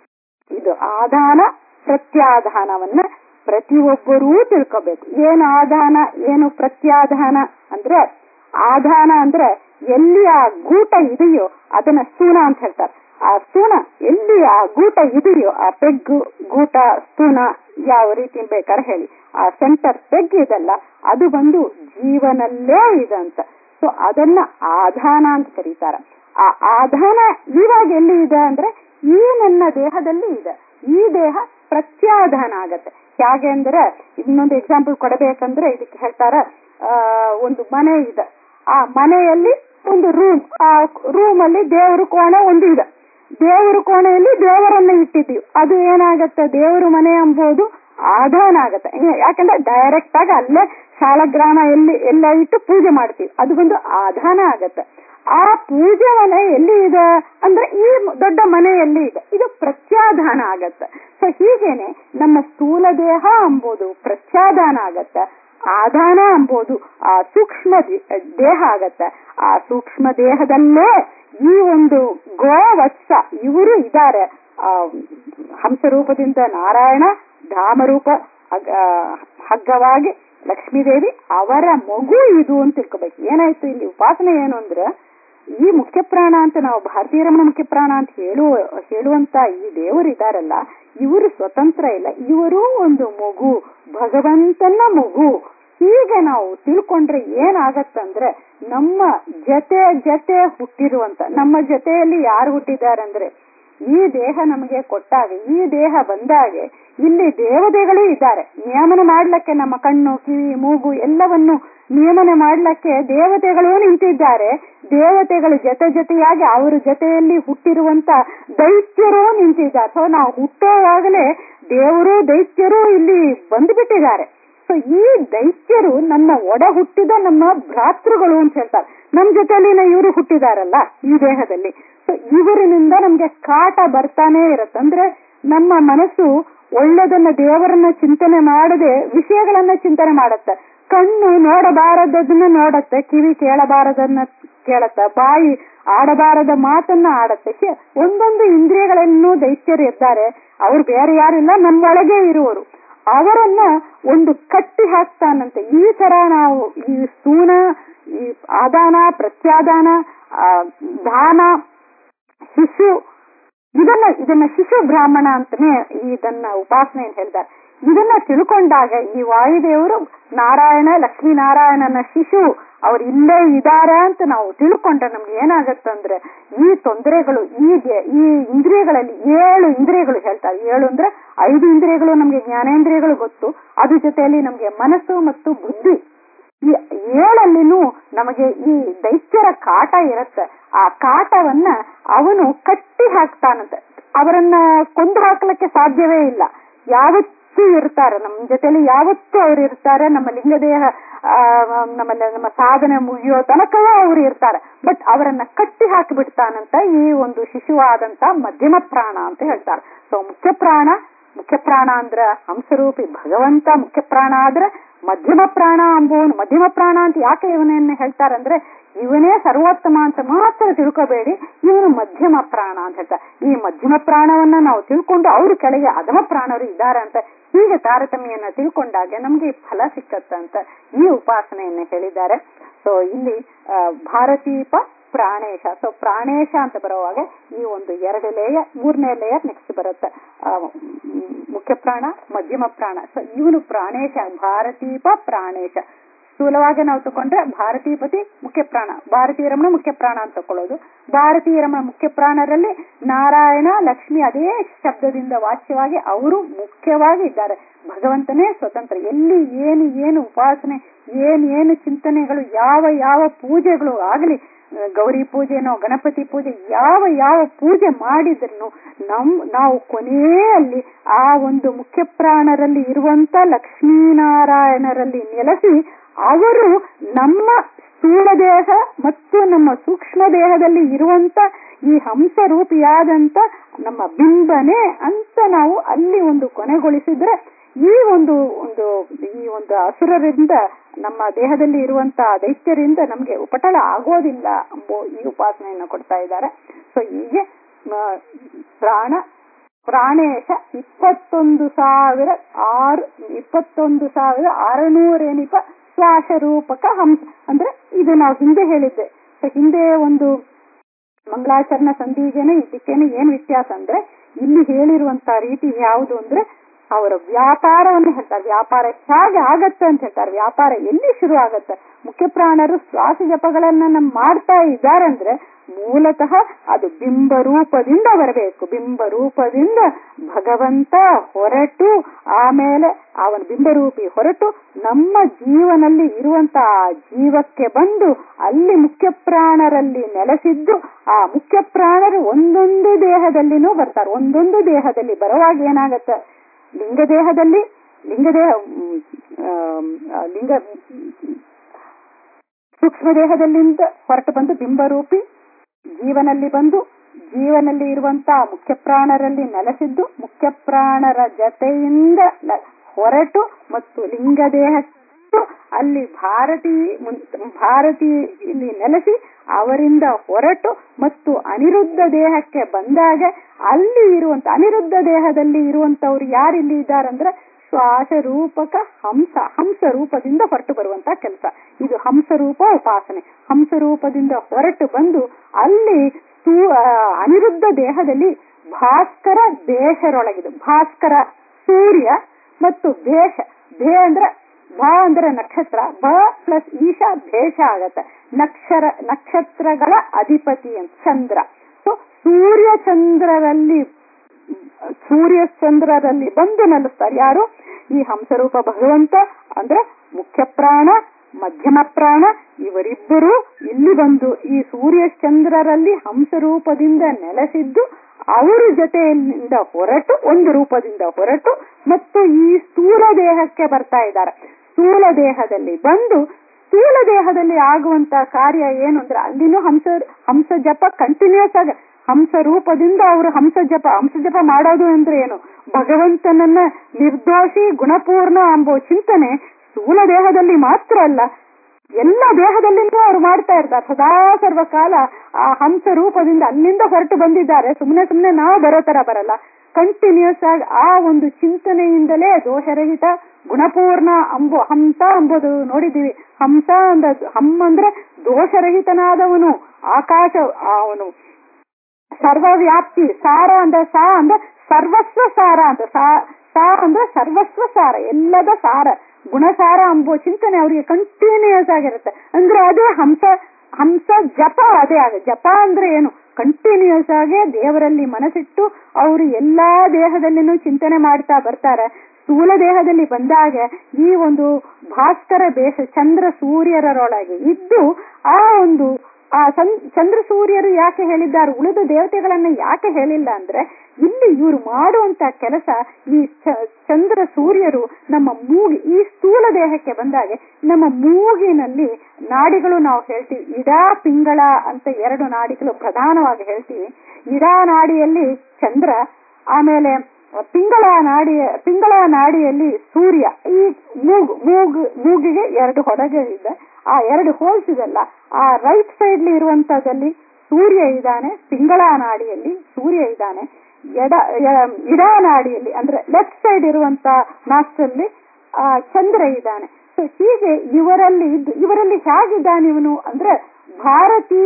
ಇದು ಆಧಾನ ಪ್ರತ್ಯಾಧಾನವನ್ನ ಪ್ರತಿಯೊಬ್ಬರೂ ತಿಳ್ಕೋಬೇಕು ಏನು ಆಧಾನ ಏನು ಪ್ರತ್ಯಾಧಾನ ಅಂದ್ರೆ ಆಧಾನ ಅಂದ್ರೆ ಎಲ್ಲಿ ಆ ಗೂಟ ಇದೆಯೋ ಅದನ್ನ ಸ್ಥೂನ ಅಂತ ಹೇಳ್ತಾರೆ ಆ ಸ್ಥೂನ ಎಲ್ಲಿ ಆ ಗೂಟ ಇದೆಯೋ ಆ ಪೆಗ್ಗು ಗೂಟ ಸ್ಥೂನ ಯಾವ ರೀತಿ ಬೇಕಾದ್ರೆ ಹೇಳಿ ಆ ಸೆಂಟರ್ ಪೆಗ್ ಇದಲ್ಲ ಅದು ಬಂದು ಜೀವನಲ್ಲೇ ಇದೆ ಅಂತ ಸೊ ಅದನ್ನ ಆಧಾನ ಅಂತ ಕರೀತಾರೆ ಆ ಆಧಾನ ಇವಾಗ ಎಲ್ಲಿ ಇದೆ ಅಂದ್ರೆ ಈ ನನ್ನ ದೇಹದಲ್ಲಿ ಇದೆ ಈ ದೇಹ ಪ್ರತ್ಯಾಧಾನ ಆಗತ್ತೆ ಹೇಗೆ ಅಂದ್ರೆ ಇನ್ನೊಂದು ಎಕ್ಸಾಂಪಲ್ ಕೊಡಬೇಕಂದ್ರೆ ಇದಕ್ಕೆ ಹೇಳ್ತಾರ ಆ ಒಂದು ಮನೆ ಇದೆ ಆ ಮನೆಯಲ್ಲಿ ಒಂದು ರೂಮ್ ಆ ರೂಮ್ ಅಲ್ಲಿ ದೇವರು ಕೋಣೆ ಒಂದು ಇದೆ ದೇವರು ಕೋಣೆಯಲ್ಲಿ ದೇವರನ್ನ ಇಟ್ಟಿದ್ದೀವಿ ಅದು ಏನಾಗತ್ತೆ ದೇವರು ಮನೆ ಎಂಬುದು ಆಧಾನ ಆಗತ್ತೆ ಯಾಕಂದ್ರೆ ಡೈರೆಕ್ಟ್ ಆಗಿ ಅಲ್ಲೇ ಶಾಲಗ್ರಾಮ ಎಲ್ಲಿ ಎಲ್ಲ ಇಟ್ಟು ಪೂಜೆ ಮಾಡ್ತೀವಿ ಅದು ಒಂದು ಆಧಾನ ಆಗತ್ತೆ ಆ ಪೂಜೆ ಮನೆ ಎಲ್ಲಿ ಇದೆ ಅಂದ್ರೆ ಈ ದೊಡ್ಡ ಮನೆಯಲ್ಲಿ ಇದೆ ಇದು ಪ್ರತ್ಯಾಧಾನ ಆಗತ್ತೆ ಸೊ ಹೀಗೇನೆ ನಮ್ಮ ಸ್ಥೂಲ ದೇಹ ಎಂಬುದು ಪ್ರತ್ಯಾಧಾನ ಆಗತ್ತೆ ಆಧಾನ ಎಂಬುದು ಆ ಸೂಕ್ಷ್ಮ ದೇ- ದೇಹ ಆಗತ್ತೆ ಆ ಸೂಕ್ಷ್ಮ ದೇಹದಲ್ಲೇ ಈ ಒಂದು ಗೋವತ್ಸ ಇವರು ಇದ್ದಾರೆ ಆ ಹಂಸರೂಪದಿಂದ ನಾರಾಯಣ ಧಾಮರೂಪ ಹಗ್ಗ- ಹಗ್ಗವಾಗಿ ಲಕ್ಷ್ಮೀದೇವಿ ಅವರ ಮಗು ಇದು ಅಂತ ತಿಳ್ಕೊಬೇಕು ಏನಾಯ್ತು ಇಲ್ಲಿ ಉಪಾಸನೆ ಏನು ಅಂದ್ರೆ ಈ ಮುಖ್ಯ ಪ್ರಾಣ ಅಂತ ನಾವು ಭಾರತೀಯ ರಮಣ ಮುಖ್ಯ ಪ್ರಾಣ ಅಂತ ಹೇಳುವ ಹೇಳುವಂತ ಈ ದೇವರು ಇದಾರಲ್ಲ ಇವರು ಸ್ವತಂತ್ರ ಇಲ್ಲ ಇವರು ಒಂದು ಮಗು ಭಗವಂತನ ಮಗು ಹೀಗೆ ನಾವು ತಿಳ್ಕೊಂಡ್ರೆ ಏನಾಗತ್ತಂದ್ರೆ ನಮ್ಮ ಜೊತೆ ಜೊತೆ ಹುಟ್ಟಿರುವಂತ ನಮ್ಮ ಜೊತೆಯಲ್ಲಿ ಯಾರು ಹುಟ್ಟಿದಾರಂದ್ರೆ ಈ ದೇಹ ನಮಗೆ ಕೊಟ್ಟಾಗ ಈ ದೇಹ ಬಂದಾಗೆ ಇಲ್ಲಿ ದೇವತೆಗಳೂ ಇದ್ದಾರೆ ನಿಯಮನ ಮಾಡ್ಲಿಕ್ಕೆ ನಮ್ಮ ಕಣ್ಣು ಕಿವಿ ಮೂಗು ಎಲ್ಲವನ್ನು ನಿಯಮನ ಮಾಡ್ಲಿಕ್ಕೆ ದೇವತೆಗಳು ನಿಂತಿದ್ದಾರೆ ದೇವತೆಗಳು ಜೊತೆ ಜೊತೆಯಾಗಿ ಅವರ ಜೊತೆಯಲ್ಲಿ ಹುಟ್ಟಿರುವಂತ ದೈತ್ಯರು ನಿಂತಿದ್ದಾರೆ ಸೊ ನಾವು ಹುಟ್ಟೋವಾಗಲೇ ದೇವರು ದೈತ್ಯರು ಇಲ್ಲಿ ಬಂದ್ಬಿಟ್ಟಿದ್ದಾರೆ ಸೊ ಈ ದೈತ್ಯರು ನಮ್ಮ ಒಡ ಹುಟ್ಟಿದ ನಮ್ಮ ಭ್ರಾತೃಗಳು ಅಂತ ಹೇಳ್ತಾರೆ ನಮ್ ಜೊತೆಲಿನ ಇವರು ಹುಟ್ಟಿದಾರಲ್ಲ ಈ ದೇಹದಲ್ಲಿ ಸೊ ಇವರಿನಿಂದ ನಮ್ಗೆ ಕಾಟ ಬರ್ತಾನೆ ಇರತ್ತೆ ಅಂದ್ರೆ ನಮ್ಮ ಮನಸ್ಸು ಒಳ್ಳೆದನ್ನ ದೇವರನ್ನ ಚಿಂತನೆ ಮಾಡದೆ ವಿಷಯಗಳನ್ನ ಚಿಂತನೆ ಮಾಡತ್ತೆ ಕಣ್ಣು ನೋಡಬಾರದನ್ನ ನೋಡತ್ತೆ ಕಿವಿ ಕೇಳಬಾರದನ್ನ ಕೇಳತ್ತ ಬಾಯಿ ಆಡಬಾರದ ಮಾತನ್ನ ಆಡತ್ತೆ ಹೀಗೆ ಒಂದೊಂದು ಇಂದ್ರಿಯಗಳನ್ನು ದೈತ್ಯರು ಇದ್ದಾರೆ ಅವ್ರು ಬೇರೆ ಯಾರಿಲ್ಲ ನಮ್ಮೊಳಗೆ ಇರುವರು ಅವರನ್ನ ಒಂದು ಕಟ್ಟಿ ಹಾಕ್ತಾನಂತೆ ಈ ತರ ನಾವು ಈ ಸ್ಥೂನ ಈ ಆದಾನ ಪ್ರತ್ಯಾದಾನ ಆ, ದಾನ ಶಿಶು ಇದನ್ನ ಇದನ್ನ ಶಿಶು ಬ್ರಾಹ್ಮಣ ಅಂತಾನೆ ಇದನ್ನ ಉಪಾಸನೆ ಹೇಳ್ತಾರೆ ಇದನ್ನ ತಿಳ್ಕೊಂಡಾಗ ಈ ವಾಯುದೇವರು ನಾರಾಯಣ ಲಕ್ಷ್ಮೀನಾರಾಯಣನ ಶಿಶು ಅವ್ರು ಇಲ್ಲೇ ಇದಾರೆ ಅಂತ ನಾವು ತಿಳ್ಕೊಂಡ್ರೆ ನಮ್ಗೆ ಏನಾಗತ್ತಂದ್ರೆ ಈ ತೊಂದರೆಗಳು ಈ ದೆ- ಈ ಇಂದ್ರಿಯಗಳಲ್ಲಿ ಏಳು ಇಂದ್ರಿಯಗಳು ಹೇಳ್ತಾರೆ ಏಳು ಅಂದ್ರೆ ಐದು ಇಂದ್ರಿಯಗಳು ನಮ್ಗೆ ಜ್ಞಾನೇಂದ್ರಿಯಗಳು ಗೊತ್ತು ಅದ್ರ ಜೊತೆಯಲ್ಲಿ ನಮ್ಗೆ ಮನಸ್ಸು ಮತ್ತು ಬುದ್ಧಿ ಈ ಏಳಲ್ಲಿನೂ ನಮಗೆ ಈ ದೈತ್ಯರ ಕಾಟ ಇರುತ್ತೆ ಆ ಕಾಟವನ್ನ ಅವನು ಕಟ್ಟಿ ಹಾಕ್ತಾನಂತೆ ಅವರನ್ನ ಕೊಂದು ಹಾಕ್ಲಿಕ್ಕೆ ಸಾಧ್ಯವೇ ಇಲ್ಲ ಯಾವತ್ತೂ ಇರ್ತಾರೆ ನಮ್ಮ ಜೊತೆಲಿ ಯಾವತ್ತೂ ಅವ್ರು ಇರ್ತಾರೆ ನಮ್ಮ ಲಿಂಗದೇಹ ಆ, ನಮ್ಮ ನಮ್ಮ ಸಾಧನೆ ಮುಗಿಯೋ ತನಕವೂ ಅವ್ರು ಇರ್ತಾರೆ ಬಟ್ ಅವರನ್ನ ಕಟ್ಟಿ ಹಾಕಿ ಬಿಡ್ತಾನಂತ ಈ ಒಂದು ಶಿಶುವಾದಂತ ಮಧ್ಯಮ ಪ್ರಾಣ ಅಂತ ಹೇಳ್ತಾರೆ ಸೊ ಮುಖ್ಯ ಪ್ರಾಣ ಮುಖ್ಯ ಪ್ರಾಣ ಅಂದ್ರ ಹಂಸರೂಪಿ ಭಗವಂತ ಮುಖ್ಯ ಪ್ರಾಣ ಆದ್ರೆ ಮಧ್ಯಮ ಪ್ರಾಣ ಅಂಬುವನು ಮಧ್ಯಮ ಪ್ರಾಣ ಅಂತ ಯಾಕೆ ಇವನನ್ನ ಹೇಳ್ತಾರಂದ್ರೆ ಇವನೇ ಸರ್ವೋತ್ತಮ ಅಂತ ಮಾತ್ರ ತಿಳ್ಕೋಬೇಡಿ ಇವನು ಮಧ್ಯಮ ಪ್ರಾಣ ಅಂತ ಹೇಳ್ತಾರೆ ಈ ಮಧ್ಯಮ ಪ್ರಾಣವನ್ನ ನಾವು ತಿಳ್ಕೊಂಡು ಅವ್ರ ಕೆಳಗೆ ಅಧಮ ಪ್ರಾಣರು ಇದ್ದಾರೆ ಅಂತ ಹೀಗೆ ತಾರತಮ್ಯನ ತಿಳ್ಕೊಂಡಾಗ ನಮ್ಗೆ ಈ ಫಲ ಸಿಕ್ಕತ್ತಂತ ಈ ಉಪಾಸನೆಯನ್ನ ಹೇಳಿದ್ದಾರೆ ಸೊ ಇಲ್ಲಿ ಆ, ಭಾರತೀಪ ಪ್ರಾಣೇಶ ಸೊ ಪ್ರಾಣೇಶ ಅಂತ ಬರುವಾಗ ಈ ಒಂದು ಎರಡು ಲೇಯರ್ ಮೂರನೇ ಲೇಯರ್ ನೆಕ್ಸ್ಟ್ ಬರುತ್ತೆ ಆ, ಮ್, ಮುಖ್ಯ ಪ್ರಾಣ ಮಧ್ಯಮ ಪ್ರಾಣ ಸೊ ಇವನು ಪ್ರಾಣೇಶ ಭಾರತೀಪ ಪ್ರಾಣೇಶ ಸ್ಥೂಲವಾಗಿ ನಾವು ತಗೊಂಡ್ರೆ ಭಾರತೀಪತಿ ಮುಖ್ಯ ಪ್ರಾಣ ಭಾರತೀಯ ರಮಣ ಮುಖ್ಯ ಪ್ರಾಣ ಅಂತ ತಕೊಳ್ಳೋದು ಭಾರತೀಯ ರಮಣ ಮುಖ್ಯ ಪ್ರಾಣರಲ್ಲಿ ನಾರಾಯಣ ಲಕ್ಷ್ಮಿ ಅದೇ ಶಬ್ದದಿಂದ ವಾಚ್ಯವಾಗಿ ಅವರು ಮುಖ್ಯವಾಗಿ ಇದ್ದಾರೆ ಭಗವಂತನೇ ಸ್ವತಂತ್ರ ಎಲ್ಲಿ ಏನು ಏನು ಉಪಾಸನೆ ಏನು ಏನು ಚಿಂತನೆಗಳು ಯಾವ ಯಾವ ಪೂಜೆಗಳು ಆಗಲಿ ಗೌರಿ ಪೂಜೆನೋ ಗಣಪತಿ ಪೂಜೆ ಯಾವ ಯಾವ ಪೂಜೆ ಮಾಡಿದ್ರು ನಮ್ ನಾವು ಕೊನೆಯಲ್ಲಿ ಆ ಒಂದು ಮುಖ್ಯ ಪ್ರಾಣರಲ್ಲಿ ಇರುವಂತ ಲಕ್ಷ್ಮೀನಾರಾಯಣರಲ್ಲಿ ನೆಲೆಸಿ ಅವರು ನಮ್ಮ ಸ್ಥೂಲ ದೇಹ ಮತ್ತು ನಮ್ಮ ಸೂಕ್ಷ್ಮ ದೇಹದಲ್ಲಿ ಇರುವಂತ ಈ ಹಂಸ ರೂಪಿಯಾದಂತ ನಮ್ಮ ಬಿಂಬನೆ ಅಂತ ನಾವು ಅಲ್ಲಿ ಒಂದು ಕೊನೆಗೊಳಿಸಿದ್ರೆ ಈ ಒಂದು ಒಂದು ಈ ಒಂದು ಅಸುರರಿಂದ ನಮ್ಮ ದೇಹದಲ್ಲಿ ಇರುವಂತ ದೈತ್ಯರಿಂದ ನಮ್ಗೆ ಉಪಟಳ ಆಗೋದಿಲ್ಲ ಎಂಬೋ ಈ ಉಪಾಸನೆಯನ್ನು ಕೊಡ್ತಾ ಇದ್ದಾರೆ ಸೊ ಹೀಗೆ ಆ, ಪ್ರಾಣ ಪ್ರಾಣೇಶ ಇಪ್ಪತ್ತೊಂದು ಸಾವಿರ ಆರು ಇಪ್ಪತ್ತೊಂದು ಸಾವಿರ ಆರುನೂರೇನಿಪ ಶ್ವಾಸರೂಪಕ ಹಂಸ ಅಂದ್ರೆ ಇದು ನಾವು ಹಿಂದೆ ಹೇಳಿದ್ದೆ ಸೊ ಹಿಂದೆ ಒಂದು ಮಂಗಳಾಚರಣ ಸಂಧಿಗೇನೆ ಇದಕ್ಕೇನೆ ಏನ್ ವ್ಯತ್ಯಾಸ ಅಂದ್ರೆ ಇಲ್ಲಿ ಹೇಳಿರುವಂತ ರೀತಿ ಯಾವುದು ಅಂದ್ರೆ ಅವರ ವ್ಯಾಪಾರವನ್ನು ಹೇಳ್ತಾರೆ ವ್ಯಾಪಾರ ಹೇಗೆ ಆಗತ್ತೆ ಅಂತ ಹೇಳ್ತಾರೆ ವ್ಯಾಪಾರ ಎಲ್ಲಿ ಶುರು ಆಗತ್ತೆ ಮುಖ್ಯ ಪ್ರಾಣರು ಶ್ವಾಸ ಜಪಗಳನ್ನ ನಮ್ ಮಾಡ್ತಾ ಇದ್ದಾರೆ ಅಂದ್ರೆ ಮೂಲತಃ ಅದು ಬಿಂಬ ರೂಪದಿಂದ ಬರಬೇಕು ಬಿಂಬ ರೂಪದಿಂದ ಭಗವಂತ ಹೊರಟು ಆಮೇಲೆ ಅವನ ಬಿಂಬರೂಪಿ ಹೊರಟು ನಮ್ಮ ಜೀವನಲ್ಲಿ ಇರುವಂತ ಆ ಜೀವಕ್ಕೆ ಬಂದು ಅಲ್ಲಿ ಮುಖ್ಯ ಪ್ರಾಣರಲ್ಲಿ ನೆಲೆಸಿದ್ದು ಆ ಮುಖ್ಯ ಪ್ರಾಣರು ಒಂದೊಂದು ದೇಹದಲ್ಲಿನೂ ಬರ್ತಾರೆ ಒಂದೊಂದು ದೇಹದಲ್ಲಿ ಬರುವಾಗ ಏನಾಗತ್ತೆ ಲಿಂಗ ದೇಹದಲ್ಲಿ ಲಿಂಗ ದೇಹ ಮ್, ಆಮ್, ಆ, ಲಿಂಗ ಸೂಕ್ಷ್ಮ ದೇಹದಲ್ಲಿಂದ ಹೊರಟು ಬಂದು ಬಿಂಬರೂಪಿ ಜೀವನಲ್ಲಿ ಬಂದು ಜೀವನಲ್ಲಿ ಇರುವಂತ ಮುಖ್ಯ ಪ್ರಾಣರಲ್ಲಿ ನೆಲೆಸಿದ್ದು ಮುಖ್ಯ ಪ್ರಾಣರ ಜತೆಯಿಂದ ಲ- ಹೊರಟು ಮತ್ತು ಲಿಂಗ ದೇಹ ಅಲ್ಲಿ ಭಾರತೀ ಮುನ್- ಭಾರತಿ ಇಲ್ಲಿ ನೆಲೆಸಿ ಅವರಿಂದ ಹೊರಟು ಮತ್ತು ಅನಿರುದ್ಧ ದೇಹಕ್ಕೆ ಬಂದಾಗ ಅಲ್ಲಿ ಇರುವಂತ ಅನಿರುದ್ಧ ದೇಹದಲ್ಲಿ ಇರುವಂತವ್ರು ಯಾರಿಲ್ಲಿ ಇದ್ದಾರಂದ್ರೆ ಶ್ವಾಸ ರೂಪಕ ಹಂಸ ಹಂಸ ರೂಪದಿಂದ ಹೊರಟು ಬರುವಂತ ಕೆಲಸ ಇದು ಹಂಸ ರೂಪ ಉಪಾಸನೆ ಹಂಸ ರೂಪದಿಂದ ಹೊರಟು ಬಂದು ಅಲ್ಲಿ ಸೂ- ಆ, ಅನಿರುದ್ಧ ದೇಹದಲ್ಲಿ ಭಾಸ್ಕರ ದೇಶರೊಳಗಿದೆ ಭಾಸ್ಕರ ಸೂರ್ಯ ಮತ್ತು ದೇಶ ಭೇ ಅಂದ್ರೆ ಭ ಅಂದ್ರೆ ನಕ್ಷತ್ರ ಭ ಪ್ಲಸ್ ಈಶ ಭೇಷ ಆಗತ್ತೆ ನಕ್ಷರ ನಕ್ಷತ್ರಗಳ ಅಧಿಪತಿ ಅಂತ ಚಂದ್ರ ಸೊ ಸೂರ್ಯ ಚಂದ್ರರಲ್ಲಿ ಸೂರ್ಯ ಚಂದ್ರರಲ್ಲಿ ಬಂದು ನೆಲೆಸ್ತಾರೆ ಯಾರು ಈ ಹಂಸರೂಪ ಭಗವಂತ ಅಂದ್ರೆ ಮುಖ್ಯ ಪ್ರಾಣ ಮಧ್ಯಮ ಪ್ರಾಣ ಇವರಿಬ್ಬರು ಇಲ್ಲಿ ಬಂದು ಈ ಸೂರ್ಯ ಚಂದ್ರರಲ್ಲಿ ಹಂಸರೂಪದಿಂದ ನೆಲೆಸಿದ್ದು ಅವರ ಜೊತೆಯಿಂದ ಹೊರಟು ಒಂದು ರೂಪದಿಂದ ಹೊರಟು ಮತ್ತು ಈ ಸ್ಥೂಲ ದೇಹಕ್ಕೆ ಬರ್ತಾ ಇದ್ದಾರೆ ಸ್ಥೂಲ ದೇಹದಲ್ಲಿ ಬಂದು ಸ್ಥೂಲ ದೇಹದಲ್ಲಿ ಆಗುವಂತ ಕಾರ್ಯ ಏನು ಅಂದ್ರೆ ಅಲ್ಲಿನೂ ಹಂಸ ಹಂಸ ಜಪ ಕಂಟಿನ್ಯೂಸ್ ಆಗಿ ಹಂಸ ರೂಪದಿಂದ ಅವರು ಹಂಸ ಜಪ ಹಂಸ ಜಪ ಮಾಡೋದು ಅಂದ್ರೆ ಏನು ಭಗವಂತನನ್ನ ನಿರ್ದೋಷಿ ಗುಣಪೂರ್ಣ ಎಂಬೋ ಚಿಂತನೆ ಸ್ಥೂಲ ದೇಹದಲ್ಲಿ ಮಾತ್ರ ಅಲ್ಲ ಎಲ್ಲ ದೇಹದಲ್ಲಿನೂ ಅವ್ರು ಮಾಡ್ತಾ ಇರ್ತಾರೆ ಸದಾ ಸರ್ವಕಾಲ ಆ ಹಂಸ ರೂಪದಿಂದ ಅಲ್ಲಿಂದ ಹೊರಟು ಬಂದಿದ್ದಾರೆ ಸುಮ್ಮನೆ ಸುಮ್ಮನೆ ನಾವು ಬರೋ ತರ ಬರಲ್ಲ ಕಂಟಿನ್ಯೂಸ್ ಆಗಿ ಆ ಒಂದು ಚಿಂತನೆಯಿಂದಲೇ ದೋಷರಹಿತ ಗುಣಪೂರ್ಣ ಅಂಬು ಹಂಸ ಅಂಬುದು ನೋಡಿದೀವಿ ಹಂಸ ಅಂದ ಹಮ್ ಅಂದ್ರೆ ದೋಷರಹಿತನಾದವನು ಆಕಾಶ ಅವನು ಸರ್ವವ್ಯಾಪ್ತಿ ಸಾರ ಅಂದ್ರೆ ಸಾ ಅಂದ್ರೆ ಸರ್ವಸ್ವ ಸಾರ ಅಂತ ಸಾ ಸಾ ಅಂದ್ರೆ ಸರ್ವಸ್ವ ಸಾರ ಎಲ್ಲದ ಸಾರ ಗುಣಸಾರ ಅಂಬೋ ಚಿಂತನೆ ಅವರಿಗೆ ಕಂಟಿನ್ಯೂಸ್ ಆಗಿರುತ್ತೆ ಅಂದ್ರೆ ಅದೇ ಹಂಸ ಹಂಸ ಜಪ ಅದೇ ಆಗ ಜಪ ಅಂದ್ರೆ ಏನು ಕಂಟಿನ್ಯೂಸ್ ಆಗಿ ದೇವರಲ್ಲಿ ಮನಸ್ಸಿಟ್ಟು ಅವರು ಎಲ್ಲಾ ದೇಹದಲ್ಲಿನೂ ಚಿಂತನೆ ಮಾಡ್ತಾ ಬರ್ತಾರೆ ಸ್ಥೂಲ ದೇಹದಲ್ಲಿ ಬಂದಾಗ ಈ ಒಂದು ಭಾಸ್ಕರ ದೇಶ ಚಂದ್ರ ಸೂರ್ಯರೊಳಗೆ ಇದ್ದು ಆ ಒಂದು ಆ ಸಂ- ಚಂದ್ರ ಸೂರ್ಯರು ಯಾಕೆ ಹೇಳಿದ್ದಾರೆ ಉಳಿದ ದೇವತೆಗಳನ್ನ ಯಾಕೆ ಹೇಳಿಲ್ಲ ಅಂದ್ರೆ ಇಲ್ಲಿ ಇವರು ಮಾಡುವಂತ ಕೆಲಸ ಈ ಚ- ಚಂದ್ರ ಸೂರ್ಯರು ನಮ್ಮ ಮೂಗಿ ಈ ಸ್ಥೂಲ ದೇಹಕ್ಕೆ ಬಂದಾಗ ನಮ್ಮ ಮೂಗಿನಲ್ಲಿ ನಾಡಿಗಳು ನಾವು ಹೇಳ್ತೀವಿ ಇಡಾ ಪಿಂಗಳ ಅಂತ ಎರಡು ನಾಡಿಗಳು ಪ್ರಧಾನವಾಗಿ ಹೇಳ್ತೀವಿ ಇಡಾ ನಾಡಿಯಲ್ಲಿ ಚಂದ್ರ ಆಮೇಲೆ ಪಿಂಗಳ ನಾಡಿ ಪಿಂಗಳ ನಾಡಿಯಲ್ಲಿ ಸೂರ್ಯ ಈ ಮೂಗು ಮೂಗು ಮೂಗಿಗೆ ಎರಡು ಹೊರಗಳಿದೆ ಆ ಎರಡು ಹೋಲ್ಸ್ ಇದೆಲ್ಲ ಆ ರೈಟ್ ಸೈಡ್ ಇರುವಂತದಲ್ಲಿ ಸೂರ್ಯ ಇದ್ದಾನೆ ಪಿಂಗಳ ನಾಡಿಯಲ್ಲಿ ಸೂರ್ಯ ಇದ್ದಾನೆ ಎಡ ಎ- ಇಡ ನಾಡಿಯಲ್ಲಿ ಅಂದ್ರೆ ಲೆಫ್ಟ್ ಸೈಡ್ ಇರುವಂತ ನಾಸ್ಟಲ್ಲಿ ಆ ಚಂದ್ರ ಇದ್ದಾನೆ ಸೊ ಹೀಗೆ ಇವರಲ್ಲಿ ಇದ್ದು ಇವರಲ್ಲಿ ಹೇಗಿದ್ದಾನೆ ಇವನು ಅಂದ್ರೆ ಭಾರತಿ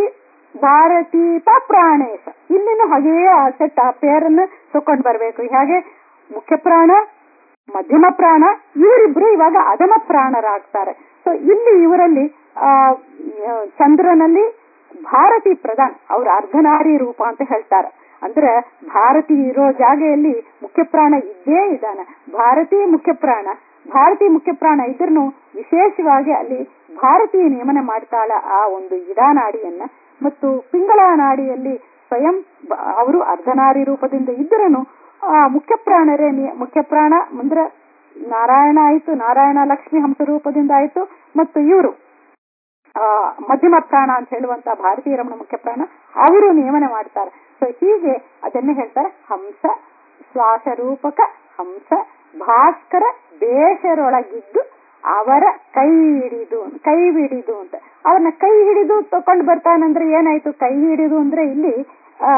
ಭಾರತೀತ ಪ್ರಾಣೇಶ ಇಲ್ಲಿನೂ ಹಾಗೆಯೇ ಆ ಸೆಟ್ ಆ ಪೇರನ್ನು ತಕೊಂಡ್ ಬರ್ಬೇಕು ಹೇಗೆ ಮುಖ್ಯ ಪ್ರಾಣ ಮಧ್ಯಮ ಪ್ರಾಣ ಇವರಿಬ್ರು ಇವಾಗ ಅಧಮ ಪ್ರಾಣರಾಗ್ತಾರೆ ಸೊ ಇಲ್ಲಿ ಇವರಲ್ಲಿ ಆ ಚಂದ್ರನಲ್ಲಿ ಭಾರತಿ ಪ್ರಧಾನ್ ಅವ್ರ ಅರ್ಧನಾರಿ ರೂಪ ಅಂತ ಹೇಳ್ತಾರೆ ಅಂದ್ರೆ ಭಾರತಿ ಇರೋ ಜಾಗೆಯಲ್ಲಿ ಮುಖ್ಯ ಪ್ರಾಣ ಇದ್ದೇ ಇದ್ದಾನೆ ಭಾರತೀಯ ಮುಖ್ಯ ಪ್ರಾಣ ಭಾರತಿ ಮುಖ್ಯ ಪ್ರಾಣ ಇದ್ರೂ ವಿಶೇಷವಾಗಿ ಅಲ್ಲಿ ಭಾರತೀಯ ನಿಯಮನ ಮಾಡ್ತಾಳ ಆ ಒಂದು ಇಡಾನಾಡಿಯನ್ನ ಮತ್ತು ಪಿಂಗಳ ನಾಡಿಯಲ್ಲಿ ಸ್ವಯಂ ಬ- ಅವರು ಅರ್ಧನಾರಿ ರೂಪದಿಂದ ಇದ್ರೂ ಆ ಮುಖ್ಯ ಪ್ರಾಣರೇ ನಿ- ಮುಖ್ಯ ಪ್ರಾಣ ಅಂದ್ರೆ ನಾರಾಯಣ ಆಯ್ತು ನಾರಾಯಣ ಲಕ್ಷ್ಮಿ ಹಂಸ ರೂಪದಿಂದ ಆಯ್ತು ಮತ್ತು ಇವರು ಆ ಮಧ್ಯಮ ಪ್ರಾಣ ಅಂತ ಹೇಳುವಂತ ಭಾರತೀಯ ರಮಣ ಮುಖ್ಯ ಪ್ರಾಣ ಅವರು ನಿಯಮನ ಮಾಡ್ತಾರೆ ಸೊ ಹೀಗೆ ಅದನ್ನೇ ಹೇಳ್ತಾರೆ ಹಂಸ ಶ್ವಾಸರೂಪಕ ಹಂಸ ಭಾಸ್ಕರ ದೇಶರೊಳಗಿದ್ದು ಅವರ ಕೈ ಹಿಡಿದು ಕೈ ಹಿಡಿದು ಅಂತ ಅವನ್ನ ಕೈ ಹಿಡಿದು ತಕೊಂಡ್ ಬರ್ತಾನಂದ್ರೆ ಏನಾಯ್ತು ಕೈ ಹಿಡಿದು ಅಂದ್ರೆ ಇಲ್ಲಿ ಆ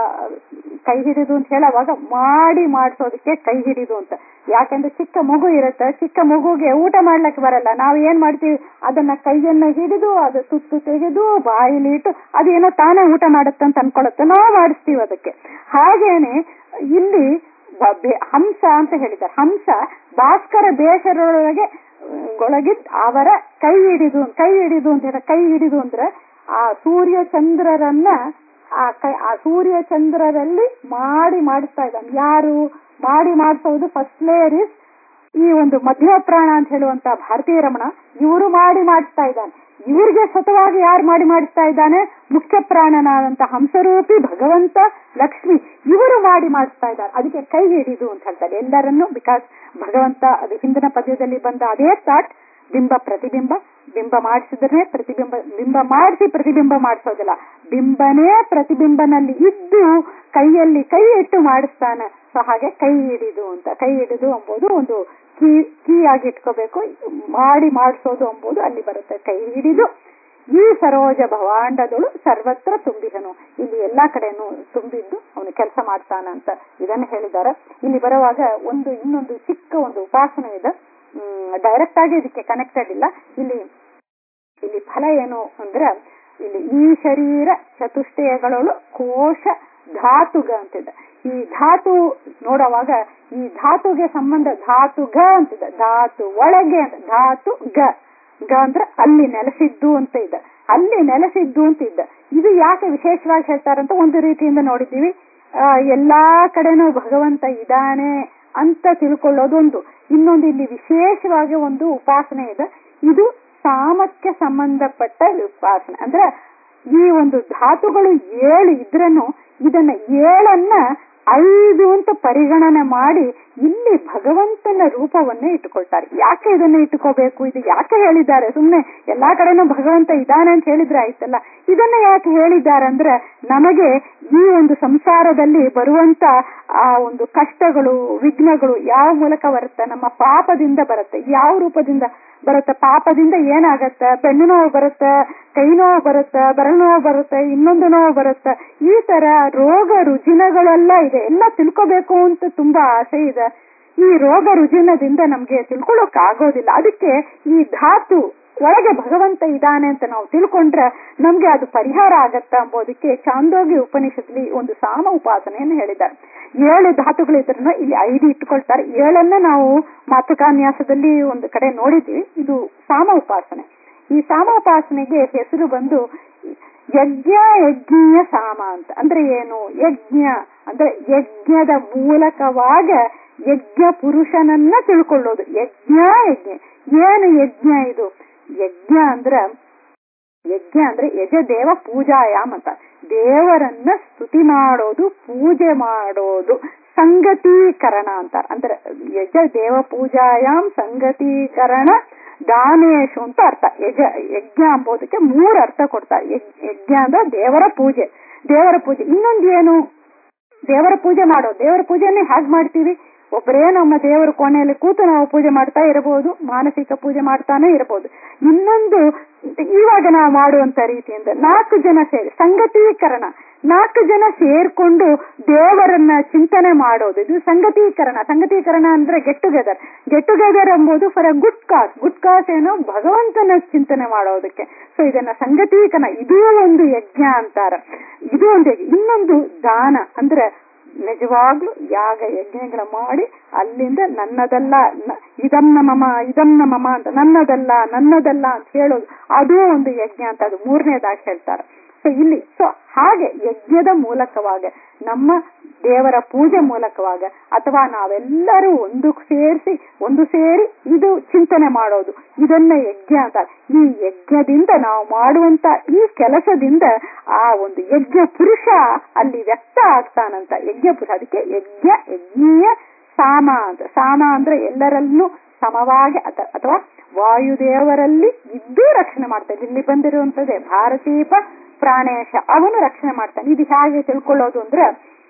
ಕೈ ಹಿಡಿದು ಅಂತ ಹೇಳುವಾಗ ಮಾಡಿ ಮಾಡಿಸೋದಕ್ಕೆ ಕೈ ಹಿಡಿದು ಅಂತ ಯಾಕಂದ್ರೆ ಚಿಕ್ಕ ಮಗು ಇರುತ್ತೆ ಚಿಕ್ಕ ಮಗುಗೆ ಊಟ ಮಾಡ್ಲಿಕ್ಕೆ ಬರಲ್ಲ ನಾವು ಏನ್ ಮಾಡ್ತೀವಿ ಅದನ್ನ ಕೈಯನ್ನ ಹಿಡಿದು ಅದು ತುತ್ತು ತೆಗೆದು ಬಾಯಿಲಿ ಇಟ್ಟು ಅದೇನೋ ತಾನೇ ಊಟ ಮಾಡುತ್ತೆ ಅಂತ ಅನ್ಕೊಳುತ್ತೆ ನಾವು ಮಾಡಿಸ್ತೀವಿ ಅದಕ್ಕೆ ಹಾಗೇನೆ ಇಲ್ಲಿ ಬ- ಬೆ- ಹಂಸ ಅಂತ ಹೇಳಿದ್ದಾರೆ ಹಂಸ ಭಾಸ್ಕರ ಬೇಸರೊಳಗೆ ಒಳಗಿದ್ ಅವರ ಕೈ ಹಿಡಿದು ಕೈ ಹಿಡಿದು ಅಂತ ಹೇಳ ಕೈ ಹಿಡಿದು ಅಂದ್ರೆ ಆ ಸೂರ್ಯ ಚಂದ್ರರನ್ನ ಆ ಕೈ ಆ ಸೂರ್ಯ ಚಂದ್ರರಲ್ಲಿ ಮಾಡಿ ಮಾಡಿಸ್ತಾ ಇದ್ದಾನೆ ಯಾರು ಮಾಡಿ ಮಾಡಿಸೋದು ಫಸ್ಟ್ ಲೇಯರ್ ಇಸ್ ಈ ಒಂದು ಮಧ್ಯ ಪ್ರಾಣ ಅಂತ ಹೇಳುವಂತ ಭಾರತೀಯ ರಮಣ ಇವರು ಮಾಡಿ ಮಾಡಿಸ್ತಾ ಇದ್ದಾನೆ ಇವರಿಗೆ ಸ್ವತಃವಾಗಿ ಯಾರು ಮಾಡಿ ಮಾಡಿಸ್ತಾ ಇದ್ದಾನೆ ಮುಖ್ಯ ಪ್ರಾಣನಾದಂತ ಹಂಸರೂಪಿ ಭಗವಂತ ಲಕ್ಷ್ಮಿ ಇವರು ಮಾಡಿ ಮಾಡಿಸ್ತಾ ಇದ್ದಾರೆ ಅದಕ್ಕೆ ಕೈ ಹಿಡಿದು ಅಂತ ಹೇಳ್ತಾರೆ ಎಲ್ಲರನ್ನು ಬಿಕಾಸ್ ಭಗವಂತ ಅದು ಹಿಂದಿನ ಪದ್ಯದಲ್ಲಿ ಬಂದ ಅದೇ ಥಾಟ್ ಬಿಂಬ ಪ್ರತಿಬಿಂಬ ಬಿಂಬ ಮಾಡಿಸಿದ್ರೆ ಪ್ರತಿಬಿಂಬ ಬಿಂಬ ಮಾಡಿಸಿ ಪ್ರತಿಬಿಂಬ ಮಾಡಿಸೋದಿಲ್ಲ ಬಿಂಬನೇ ಪ್ರತಿಬಿಂಬನಲ್ಲಿ ಇದ್ದು ಕೈಯಲ್ಲಿ ಕೈ ಇಟ್ಟು ಮಾಡಿಸ್ತಾನೆ ಸೊ ಹಾಗೆ ಕೈ ಹಿಡಿದು ಅಂತ ಕೈ ಹಿಡಿದು ಎಂಬುದು ಒಂದು ಕೀ ಕೀ ಆಗಿ ಇಟ್ಕೋಬೇಕು ಮಾಡಿ ಮಾಡಿಸೋದು ಎಂಬುದು ಅಲ್ಲಿ ಬರುತ್ತೆ ಕೈ ಹಿಡಿದು ಈ ಸರೋಜ ಭವಾಂಡದಳು ಸರ್ವತ್ರ ತುಂಬಿದನು ಇಲ್ಲಿ ಎಲ್ಲಾ ಕಡೆನೂ ತುಂಬಿದ್ದು ಅವನು ಕೆಲಸ ಮಾಡ್ತಾನಂತ ಇದನ್ನು ಹೇಳಿದ್ದಾರೆ ಇಲ್ಲಿ ಬರುವಾಗ ಒಂದು ಇನ್ನೊಂದು ಚಿಕ್ಕ ಒಂದು ಉಪಾಸನೆ ಇದೆ ಡೈರೆಕ್ಟ್ ಆಗಿ ಇದಕ್ಕೆ ಕನೆಕ್ಟೆಡ್ ಇಲ್ಲ ಇಲ್ಲಿ ಇಲ್ಲಿ ಫಲ ಏನು ಅಂದ್ರೆ ಇಲ್ಲಿ ಈ ಶರೀರ ಚತುಷ್ಟಯಗಳಳು ಕೋಶ ಧಾತುಗ ಅಂತಿದೆ ಈ ಧಾತು ನೋಡುವಾಗ ಈ ಧಾತುಗೆ ಸಂಬಂಧ ಧಾತು ಗ ಅಂತಿದೆ ಧಾತು ಒಳಗೆ ಅಂತ ಧಾತು ಗ ಗ ಅಂದ್ರೆ ಅಲ್ಲಿ ನೆಲೆಸಿದ್ದು ಅಂತ ಇದೆ ಅಲ್ಲಿ ನೆಲೆಸಿದ್ದು ಅಂತ ಇದ್ದ ಇದು ಯಾಕೆ ವಿಶೇಷವಾಗಿ ಹೇಳ್ತಾರಂತ ಒಂದು ರೀತಿಯಿಂದ ನೋಡಿದ್ದೀವಿ ಆ, ಎಲ್ಲಾ ಕಡೆನೂ ಭಗವಂತ ಇದ್ದಾನೆ ಅಂತ ತಿಳ್ಕೊಳ್ಳೋದೊಂದು ಇನ್ನೊಂದು ಇಲ್ಲಿ ವಿಶೇಷವಾಗಿ ಒಂದು ಉಪಾಸನೆ ಇದೆ ಇದು ಸಾಮಕ್ಕೆ ಸಂಬಂಧಪಟ್ಟ ಉಪಾಸನೆ ಅಂದ್ರೆ ಈ ಒಂದು ಧಾತುಗಳು ಏಳು ಇದ್ರನು ಇದನ್ನ ಏಳನ್ನ ಐದು ಅಂತ ಪರಿಗಣನೆ ಮಾಡಿ ಇಲ್ಲಿ ಭಗವಂತನ ರೂಪವನ್ನೇ ಇಟ್ಟುಕೊಳ್ತಾರೆ ಯಾಕೆ ಇದನ್ನ ಇಟ್ಟುಕೋಬೇಕು ಇದು ಯಾಕೆ ಹೇಳಿದ್ದಾರೆ ಸುಮ್ನೆ ಎಲ್ಲಾ ಕಡೆನೂ ಭಗವಂತ ಇದ್ದಾನೆ ಅಂತ ಹೇಳಿದ್ರೆ ಆಯ್ತಲ್ಲ ಇದನ್ನ ಯಾಕೆ ಹೇಳಿದ್ದಾರೆ ಅಂದ್ರೆ ನಮಗೆ ಈ ಒಂದು ಸಂಸಾರದಲ್ಲಿ ಬರುವಂತ ಆ ಒಂದು ಕಷ್ಟಗಳು ವಿಘ್ನಗಳು ಯಾವ ಮೂಲಕ ಬರುತ್ತೆ ನಮ್ಮ ಪಾಪದಿಂದ ಬರುತ್ತೆ ಯಾವ ರೂಪದಿಂದ ಬರುತ್ತೆ ಪಾಪದಿಂದ ಏನಾಗತ್ತೆ ಬೆನ್ನು ನೋವು ಬರುತ್ತೆ ಕೈ ನೋವು ಬರುತ್ತೆ ಬೆರಳು ನೋವು ಬರುತ್ತೆ ಇನ್ನೊಂದು ನೋವು ಬರುತ್ತೆ ಈ ತರ ರೋಗ ರುಜಿನಗಳೆಲ್ಲ ಇದೆ ಎಲ್ಲ ತಿಳ್ಕೋಬೇಕು ಅಂತ ತುಂಬಾ ಆಸೆ ಇದೆ ಈ ರೋಗ ರುಜಿನದಿಂದ ನಮ್ಗೆ ತಿಳ್ಕೊಳ್ಳೋಕ್ ಆಗೋದಿಲ್ಲ ಅದಕ್ಕೆ ಈ ಧಾತು ಒಳಗೆ ಭಗವಂತ ಇದ್ದಾನೆ ಅಂತ ನಾವು ತಿಳ್ಕೊಂಡ್ರೆ ನಮ್ಗೆ ಅದು ಪರಿಹಾರ ಆಗತ್ತ ಎಂಬುದಕ್ಕೆ ಚಾಂದೋಗಿ ಉಪನಿಷತ್ಲಿ ಒಂದು ಸಾಮ ಉಪಾಸನೆಯನ್ನು ಹೇಳಿದ್ದಾರೆ ಏಳು ಧಾತುಗಳಿದ್ರೂ ಇಲ್ಲಿ ಐದು ಇಟ್ಟುಕೊಳ್ತಾರೆ ಏಳನ್ನ ನಾವು ಮಾತೃಕಾನ್ಯಾಸದಲ್ಲಿ ಒಂದು ಕಡೆ ನೋಡಿದ್ವಿ ಇದು ಸಾಮ ಉಪಾಸನೆ ಈ ಸಾಮ ಉಪಾಸನೆಗೆ ಹೆಸರು ಬಂದು ಯಜ್ಞ ಯಜ್ಞೀಯ ಸಾಮ ಅಂತ ಅಂದ್ರೆ ಏನು ಯಜ್ಞ ಅಂದ್ರೆ ಯಜ್ಞದ ಮೂಲಕವಾಗ ಯಜ್ಞ ಪುರುಷನನ್ನ ತಿಳ್ಕೊಳ್ಳೋದು ಯಜ್ಞ ಯಜ್ಞ ಏನು ಯಜ್ಞ ಇದು ಯಜ್ಞ ಅಂದ್ರ ಯಜ್ಞ ಅಂದ್ರೆ ಯಜ ದೇವ ಪೂಜಾಯಾಮ್ ಅಂತ ದೇವರನ್ನ ಸ್ತುತಿ ಮಾಡೋದು ಪೂಜೆ ಮಾಡೋದು ಸಂಗತೀಕರಣ ಅಂತ ಅಂದ್ರೆ ಯಜ ದೇವ ಪೂಜಾಯಾಮ್ ಸಂಗತೀಕರಣ ದಾನೇಶು ಅಂತ ಅರ್ಥ ಯಜ ಯಜ್ಞ ಅಂಬೋದಕ್ಕೆ ಮೂರು ಅರ್ಥ ಕೊಡ್ತಾರೆ ಯಜ್- ಯಜ್ಞ ಅಂದ್ರೆ ದೇವರ ಪೂಜೆ ದೇವರ ಪೂಜೆ ಇನ್ನೊಂದು ಏನು ದೇವರ ಪೂಜೆ ಮಾಡೋ ದೇವರ ಪೂಜೆನೇ ಹಾಗೆ ಮಾಡ್ತೀವಿ ಒಬ್ಬರೇ ನಮ್ಮ ದೇವರ ಕೋಣೆಯಲ್ಲಿ ಕೂತು ನಾವು ಪೂಜೆ ಮಾಡ್ತಾ ಇರಬಹುದು ಮಾನಸಿಕ ಪೂಜೆ ಮಾಡ್ತಾನೆ ಇರಬಹುದು ಇನ್ನೊಂದು ಇವಾಗ ನಾವು ಮಾಡುವಂತ ರೀತಿಯಿಂದ ನಾಲ್ಕು ಜನ ಸೇರಿ ಸಂಗತೀಕರಣ ನಾಲ್ಕು ಜನ ಸೇರ್ಕೊಂಡು ದೇವರನ್ನ ಚಿಂತನೆ ಮಾಡೋದು ಇದು ಸಂಗತೀಕರಣ ಸಂಗತೀಕರಣ ಅಂದ್ರೆ ಗೆಟ್ ಟುಗೆದರ್ ಗೆಟ್ ಟುಗೆದರ್ ಎಂಬುದು for a good cause good cause ಏನೋ ಭಗವಂತನ ಚಿಂತನೆ ಮಾಡೋದಕ್ಕೆ ಸೊ ಇದನ್ನ ಸಂಗತೀಕರಣ ಇದೂ ಒಂದು ಯಜ್ಞ ಅಂತಾರ ಇದು ಒಂದು ಯಜ್ಞ. ಇನ್ನೊಂದು ದಾನ ಅಂದ್ರೆ ನಿಜವಾಗ್ಲೂ ಯಾಗ ಯಜ್ಞಗಳ ಮಾಡಿ ಅಲ್ಲಿಂದ ನನ್ನದಲ್ಲ ನ- ಇದನ್ನ ಮಮ ಇದನ್ನ ಮಮ ಅಂತ ನನ್ನದಲ್ಲ ನನ್ನದಲ್ಲ ಅಂತ ಹೇಳೋದು ಅದೂ ಒಂದು ಯಜ್ಞ ಅಂತ ಅದು ಮೂರನೇದಾಗಿ ಹೇಳ್ತಾರೆ ಸೊ ಇಲ್ಲಿ ಸೊ ಹಾಗೆ ಯಜ್ಞದ ಮೂಲಕವಾಗ ನಮ್ಮ ದೇವರ ಪೂಜೆ ಮೂಲಕವಾಗ ಅಥವಾ ನಾವೆಲ್ಲರೂ ಒಂದು ಸೇರಿಸಿ ಒಂದು ಸೇರಿ ಇದು ಚಿಂತನೆ ಮಾಡೋದು ಇದನ್ನ ಯಜ್ಞ ಅಂತ ಈ ಯಜ್ಞದಿಂದ ನಾವು ಮಾಡುವಂತ ಈ ಕೆಲಸದಿಂದ ಆ ಒಂದು ಯಜ್ಞ ಪುರುಷ ಅಲ್ಲಿ ವ್ಯಕ್ತ ಆಗ್ತಾನಂತ ಯಜ್ಞ ಪುರುಷ ಅದಕ್ಕೆ ಯಜ್ಞ ಯಜ್ಞೀಯ ಸಾಮ ಅಂತ ಸಾಮ ಅಂದ್ರೆ ಎಲ್ಲರನ್ನೂ ಸಮವಾಗಿ ಅಥ- ಅಥವಾ ವಾಯುದೇವರಲ್ಲಿ ಇದ್ದೂ ರಕ್ಷಣೆ ಮಾಡ್ತಾನೆ ಇಲ್ಲಿ ಬಂದಿರುವಂತದ್ದೇ ಭಾರತೀಪ ಪ್ರಾಣೇಶ ಅವನು ರಕ್ಷಣೆ ಮಾಡ್ತಾನೆ ಇದು ಹೇಗೆ ತಿಳ್ಕೊಳ್ಳೋದು ಅಂದ್ರೆ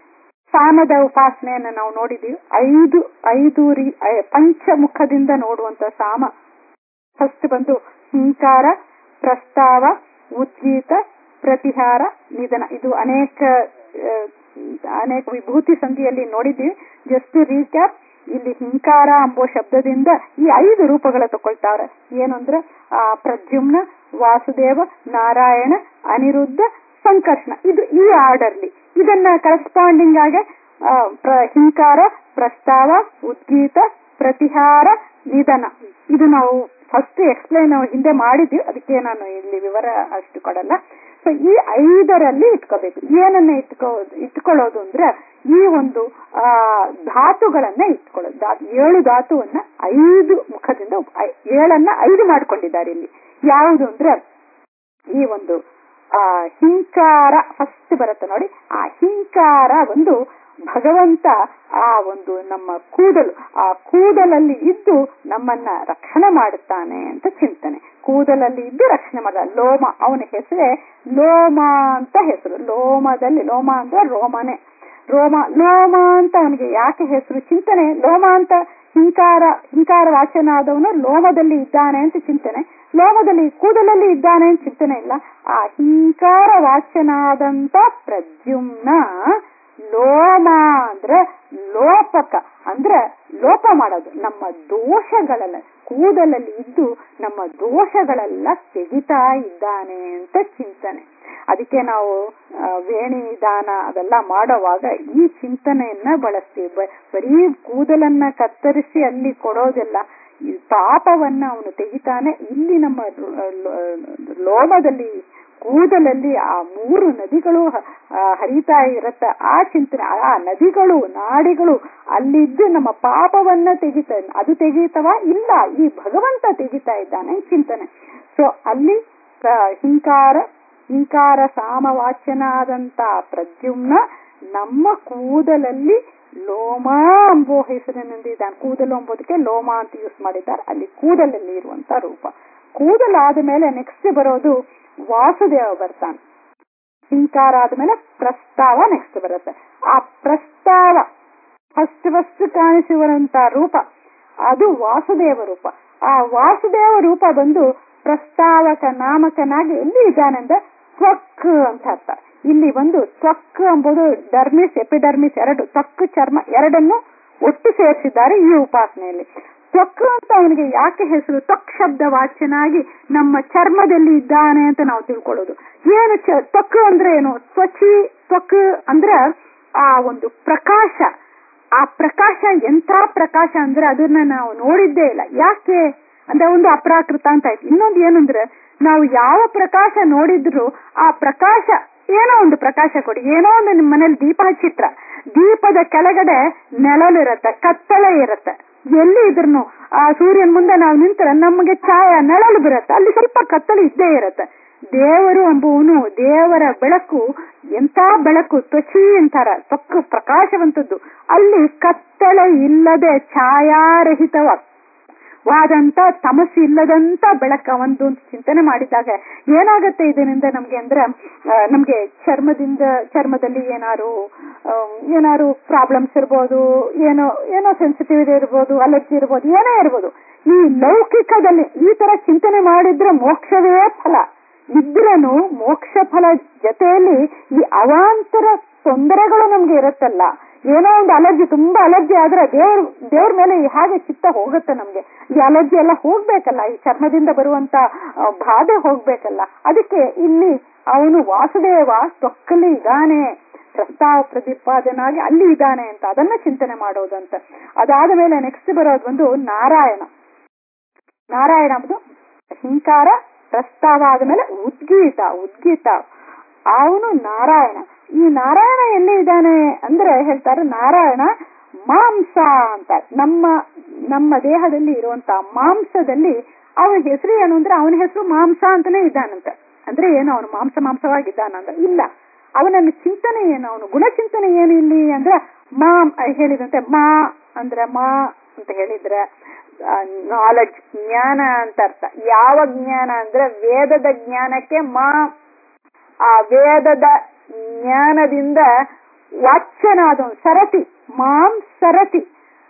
ಸಾಮದ ಉಪಾಸನೆಯನ್ನ ನಾವು ನೋಡಿದೀವಿ ಐದು ಐದು ರೀ ಐ- ಪಂಚಮುಖದಿಂದ ನೋಡುವಂತ ಸಾಮ ಫಸ್ಟ್ ಬಂದು ಹಿಂಕಾರ ಪ್ರಸ್ತಾವ ಉದ್ಗೀತ ಪ್ರತಿಹಾರ ನಿಧನ ಇದು ಅನೇಕ ಆ, ಅನೇಕ ವಿಭೂತಿ ಸಂಧಿಯಲ್ಲಿ ನೋಡಿದ್ದೀವಿ ಜಸ್ಟ್ ರೀಕ್ಯಾಪ್ ಇಲ್ಲಿ ಹಿಂಕಾರ ಎಂಬೋ ಶಬ್ದದಿಂದ ಈ ಐದು ರೂಪಗಳ ತಗೊಳ್ತಾವ್ರೆ ಏನು ಅಂದ್ರೆ ಆ ಪ್ರದ್ಯುಮ್ನ ವಾಸುದೇವ ನಾರಾಯಣ ಅನಿರುದ್ಧ ಸಂಕರ್ಷಣ ಇದು ಈ ಆರ್ಡರ್ಲಿ ಇದನ್ನ ಕರೆಸ್ಪಾಂಡಿಂಗ್ ಆಗಿ ಆ, ಪ್ರ- ಹಿಂಕಾರ ಪ್ರಸ್ತಾವ ಉದ್ಗೀತ ಪ್ರತಿಹಾರ ನಿಧನ ಇದು ನಾವು ಫಸ್ಟ್ ಎಕ್ಸ್ಪ್ಲೈನ್ ಹಿಂದೆ ಮಾಡಿದ್ವಿ ಅದಕ್ಕೆ ನಾನು ಇಲ್ಲಿ ವಿವರ ಅಷ್ಟು ಕೊಡಲ್ಲ ಸೊ ಈ ಐದರಲ್ಲಿ ಇಟ್ಕೋಬೇಕು ಏನನ್ನ ಇಟ್ಕೋ ಇಟ್ಕೊಳ್ಳೋದು ಅಂದ್ರೆ ಈ ಒಂದು ಆ ಧಾತುಗಳನ್ನ ಇಟ್ಕೊಳ್ಳೋದು ಧಾ- ಏಳು ಧಾತುವನ್ನ ಐದು ಮುಖದಿಂದ ಉಪ್- ಐ- ಏಳನ್ನ ಐದು ಮಾಡ್ಕೊಂಡಿದ್ದಾರೆ ಇಲ್ಲಿ ಯಾವುದು ಅಂದ್ರೆ ಈ ಒಂದು ಆ ಹಿಂಕಾರ ಫಸ್ಟ್ ಬರುತ್ತೆ ನೋಡಿ ಆ ಹಿಂಕಾರ ಒಂದು ಭಗವಂತ ಆ ಒಂದು ನಮ್ಮ ಕೂದಲು ಆ ಕೂದಲಲ್ಲಿ ಇದ್ದು ನಮ್ಮನ್ನ ರಕ್ಷಣೆ ಮಾಡುತ್ತಾನೆ ಅಂತ ಚಿಂತನೆ ಕೂದಲಲ್ಲಿ ಇದ್ದು ರಕ್ಷಣೆ ಮಾಡ ಲೋಮ ಅವನ ಹೆಸರೇ ಲೋಮ ಅಂತ ಹೆಸರು ಲೋಮದಲ್ಲಿ ಲೋಮ ಅಂದ್ರೆ ರೋಮನೆ ರೋಮ ಲೋಮ ಅಂತ ಅವನಿಗೆ ಯಾಕೆ ಹೆಸರು ಚಿಂತನೆ ಲೋಮ ಅಂತ ಹಿಂಕಾರ ಹಿಂಕಾರ ವಾಚನಾದವನು ಲೋಮದಲ್ಲಿ ಇದ್ದಾನೆ ಅಂತ ಚಿಂತನೆ ಲೋಮದಲ್ಲಿ ಕೂದಲಲ್ಲಿ ಇದ್ದಾನೆ ಅಂತ ಚಿಂತನೆ ಇಲ್ಲ ಆ ಹಿಂಕಾರ ವಾಚನಾದಂತ ಪ್ರದ್ಯುಮ್ನ ಲೋಮ ಅಂದ್ರೆ ಲೋಪಕ ಅಂದ್ರೆ ಲೋಪ ಮಾಡೋದು ನಮ್ಮ ದೋಷಗಳೆಲ್ಲ ಕೂದಲಲ್ಲಿ ಇದ್ದು ನಮ್ಮ ದೋಷಗಳೆಲ್ಲ ತೆಗಿತಾ ಇದ್ದಾನೆ ಅಂತ ಚಿಂತನೆ ಅದಕ್ಕೆ ನಾವು ಆ, ವೇಣಿ ದಾನ ಅದೆಲ್ಲ ಮಾಡುವಾಗ ಈ ಚಿಂತನೆಯನ್ನ ಬಳಸ್ತೀವಿ ಬ- ಬರೀ ಕೂದಲನ್ನ ಕತ್ತರಿಸಿ ಅಲ್ಲಿ ಕೊಡೋದಿಲ್ಲ ಈ ಪಾಪವನ್ನ ಅವನು ತೆಗಿತಾನೆ ಇಲ್ಲಿ ನಮ್ಮ ಲೋ- ಲೋ- ಲೋಮದಲ್ಲಿ ಕೂದಲಲ್ಲಿ ಆ ಮೂರು ನದಿಗಳು ಹ- ಆ, ಹರಿತಾ ಇರತ್ತ ಆ ಚಿಂತನೆ ಆ ನದಿಗಳು ನಾಡಿಗಳು ಅಲ್ಲಿದ್ದು ನಮ್ಮ ಪಾಪವನ್ನ ತೆಗಿತ ಅದು ತೆಗೀತವ ಇಲ್ಲ ಈ ಭಗವಂತ ತೆಗಿತಾ ಇದ್ದಾನೆ ಚಿಂತನೆ ಸೊ ಅಲ್ಲಿ ಕ- ಹಿಂಕಾರ ಹಿಂಕಾರ ಸಾಮವಾಚನಾದಂತ ಪ್ರದ್ಯುಮ್ನ ನಮ್ಮ ಕೂದಲಲ್ಲಿ ಲೋಮ ಎಂಬೋ ಹೆಸರಿನಿಂದ ಇದ್ದಾನೆ ಕೂದಲು ಎಂಬುದಕ್ಕೆ ಲೋಮ ಅಂತ ಯೂಸ್ ಮಾಡಿದ್ದಾರೆ ಅಲ್ಲಿ ಕೂದಲಲ್ಲಿ ಇರುವಂತ ರೂಪ ಕೂದಲಾದ ಮೇಲೆ ನೆಕ್ಸ್ಟ್ ಬರೋದು ವಾಸುದೇವ ಬರ್ತಾನೆ ಹಿಂಕಾರ ಆದ್ಮೇಲೆ ಪ್ರಸ್ತಾವ ನೆಕ್ಸ್ಟ್ ಬರುತ್ತೆ ಆ ಪ್ರಸ್ತಾವ ಫಸ್ಟ್ ಫಸ್ಟ್ ಕಾಣಿಸುವಂತ ರೂಪ ಅದು ವಾಸುದೇವ ರೂಪ ಆ ವಾಸುದೇವ ರೂಪ ಬಂದು ಪ್ರಸ್ತಾವಕ ನಾಮಕನಾಗಿ ಎಲ್ಲಿ ಇದ್ದಾನೆ ಅಂದ್ರೆ ತ್ವಕ್ ಅಂತ ಅರ್ಥ ಇಲ್ಲಿ ಬಂದು ತ್ವಕ್ ಎಂಬುದು ಡರ್ಮಿಸ್ ಎಪಿಡರ್ಮಿಸ್ ಎರಡು ತ್ವಕ್ ಚರ್ಮ ಎರಡನ್ನು ಒಟ್ಟು ಸೇರಿಸಿದ್ದಾರೆ ಈ ಉಪಾಸನೆಯಲ್ಲಿ ತ್ವಕ್ ಅಂತ ಅವನಿಗೆ ಯಾಕೆ ಹೆಸರು ತ್ವಕ್ ಶಬ್ದ ವಾಚ್ಯನಾಗಿ ನಮ್ಮ ಚರ್ಮದಲ್ಲಿ ಇದ್ದಾನೆ ಅಂತ ನಾವು ತಿಳ್ಕೊಳ್ಳೋದು ಏನು ಚ- ತ್ವಕ್ ಅಂದ್ರೆ ಏನು ತ್ವಚಿ ತ್ವಕ್ ಅಂದ್ರೆ ಆ ಒಂದು ಪ್ರಕಾಶ ಆ ಪ್ರಕಾಶ ಎಂಥ ಪ್ರಕಾಶ ಅಂದ್ರೆ ಅದನ್ನ ನಾವು ನೋಡಿದ್ದೇ ಇಲ್ಲ ಯಾಕೆ ಅಂದ್ರೆ ಒಂದು ಅಪ್ರಾಕೃತ ಅಂತ ಆಯ್ತು ಇನ್ನೊಂದು ಏನಂದ್ರೆ ನಾವು ಯಾವ ಪ್ರಕಾಶ ನೋಡಿದ್ರು ಆ ಪ್ರಕಾಶ ಏನೋ ಒಂದು ಪ್ರಕಾಶ ಕೊಡಿ ಏನೋ ಒಂದು ನಿಮ್ಮ ಮನೇಲಿ ದೀಪ ಹಚ್ಚಿಟ್ರ ದೀಪದ ಕೆಳಗಡೆ ನೆಳಲಿರತ್ತೆ ಕತ್ತಲೆ ಇರತ್ತೆ ಎಲ್ಲಿ ಇದ್ರೂ ಆ ಸೂರ್ಯನ ಮುಂದೆ ನಾವು ನಿಂತ್ರೆ ನಮಗೆ ಛಾಯ ನೆಳಲು ಬರುತ್ತೆ ಅಲ್ಲಿ ಸ್ವಲ್ಪ ಕತ್ತಲೆ ಇದ್ದೇ ಇರತ್ತೆ ದೇವರು ಎಂಬುವನು ದೇವರ ಬೆಳಕು ಎಂತ ಬೆಳಕು ತ್ವಚಿ ಅಂತಾರ ತಕ್ಕು ಪ್ರಕಾಶವಂತದ್ದು ಅಲ್ಲಿ ಕತ್ತಲೆ ಇಲ್ಲದೆ ಛಾಯಾರಹಿತವ ವಾದಂತ ತಮಸ್ಸು ಇಲ್ಲದಂತ ಬೆಳಕ ಒಂದು ಚಿಂತನೆ ಮಾಡಿದಾಗ ಏನಾಗತ್ತೆ ಇದರಿಂದ ನಮ್ಗೆ ಅಂದ್ರೆ ಆ, ನಮ್ಗೆ ಚರ್ಮದಿಂದ ಚರ್ಮದಲ್ಲಿ ಏನಾರು ಆ, ಏನಾರು ಪ್ರಾಬ್ಲಮ್ಸ್ ಇರ್ಬೋದು ಏನೋ ಏನೋ ಸೆನ್ಸಿಟಿವಿಟಿ ಇರ್ಬೋದು ಅಲರ್ಜಿ ಇರ್ಬೋದು ಏನೇ ಇರ್ಬೋದು ಈ ಲೌಕಿಕದಲ್ಲಿ ಈ ತರ ಚಿಂತನೆ ಮಾಡಿದ್ರೆ ಮೋಕ್ಷವೇ ಫಲ ಇದ್ರನು ಮೋಕ್ಷ ಫಲ ಜೊತೆಯಲ್ಲಿ ಈ ಅವಾಂತರ ತೊಂದರೆಗಳು ನಮ್ಗೆ ಇರುತ್ತಲ್ಲ ಏನೋ ಒಂದು ಅಲರ್ಜಿ ತುಂಬಾ ಅಲರ್ಜಿ ಆದ್ರೆ ದೇವ್ರ ದೇವ್ರ ಮೇಲೆ ಈ ಹಾಗೆ ಚಿತ್ತ ಹೋಗುತ್ತೆ ನಮ್ಗೆ ಈ ಅಲರ್ಜಿ ಎಲ್ಲ ಹೋಗ್ಬೇಕಲ್ಲ ಈ ಚರ್ಮದಿಂದ ಬರುವಂತ ಆ, ಬಾಧೆ ಹೋಗ್ಬೇಕಲ್ಲ ಅದಕ್ಕೆ ಇಲ್ಲಿ ಅವನು ವಾಸುದೇವ ತೊಕ್ಕಲಿ ಇದ್ದಾನೆ ಪ್ರಸ್ತಾವ ಪ್ರತಿಪಾದನಾಗಿ ಅಲ್ಲಿ ಇದ್ದಾನೆ ಅಂತ ಅದನ್ನ ಚಿಂತನೆ ಮಾಡೋದು ಅಂತ ಅದಾದ ಮೇಲೆ ನೆಕ್ಸ್ಟ್ ಬರೋದು ಒಂದು ನಾರಾಯಣ ನಾರಾಯಣ ಅಂಬುದು ಹಿಂಕಾರ ಪ್ರಸ್ತಾವ ಆದ್ಮೇಲೆ ಉದ್ಗೀತ ಉದ್ಗೀತ ಅವನು ನಾರಾಯಣ ಈ ನಾರಾಯಣ ಎಲ್ಲಿ ಇದ್ದಾನೆ ಅಂದ್ರೆ ಹೇಳ್ತಾರೆ ನಾರಾಯಣ ಮಾಂಸ ಅಂತ ನಮ್ಮ ನಮ್ಮ ದೇಹದಲ್ಲಿ ಇರುವಂತ ಮಾಂಸದಲ್ಲಿ ಅವನ ಹೆಸರು ಏನು ಅಂದ್ರೆ ಅವನ ಹೆಸರು ಮಾಂಸ ಅಂತಾನೆ ಇದ್ದಾನಂತೆ ಅಂದ್ರೆ ಏನು ಅವನು ಮಾಂಸ ಮಾಂಸವಾಗಿದ್ದಾನಂತ ಇಲ್ಲ ಅವನನ್ನು ಚಿಂತನೆ ಏನು ಅವನು ಗುಣಚಿಂತನೆ ಏನು ಇಲ್ಲಿ ಅಂದ್ರೆ ಮಾ ಹೇಳಿದಂತೆ ಮಾ ಅಂದ್ರೆ ಮಾ ಅಂತ ಹೇಳಿದ್ರೆ ನಾಲೆಡ್ಜ್ ಜ್ಞಾನ ಅಂತ ಅರ್ಥ ಯಾವ ಜ್ಞಾನ ಅಂದ್ರೆ ವೇದದ ಜ್ಞಾನಕ್ಕೆ ಮಾ ಆ ವೇದದ ಜ್ಞಾನದಿಂದ ವಾಚ್ಯನಾದ ಸರತಿ ಮಾಂ ಸರತಿ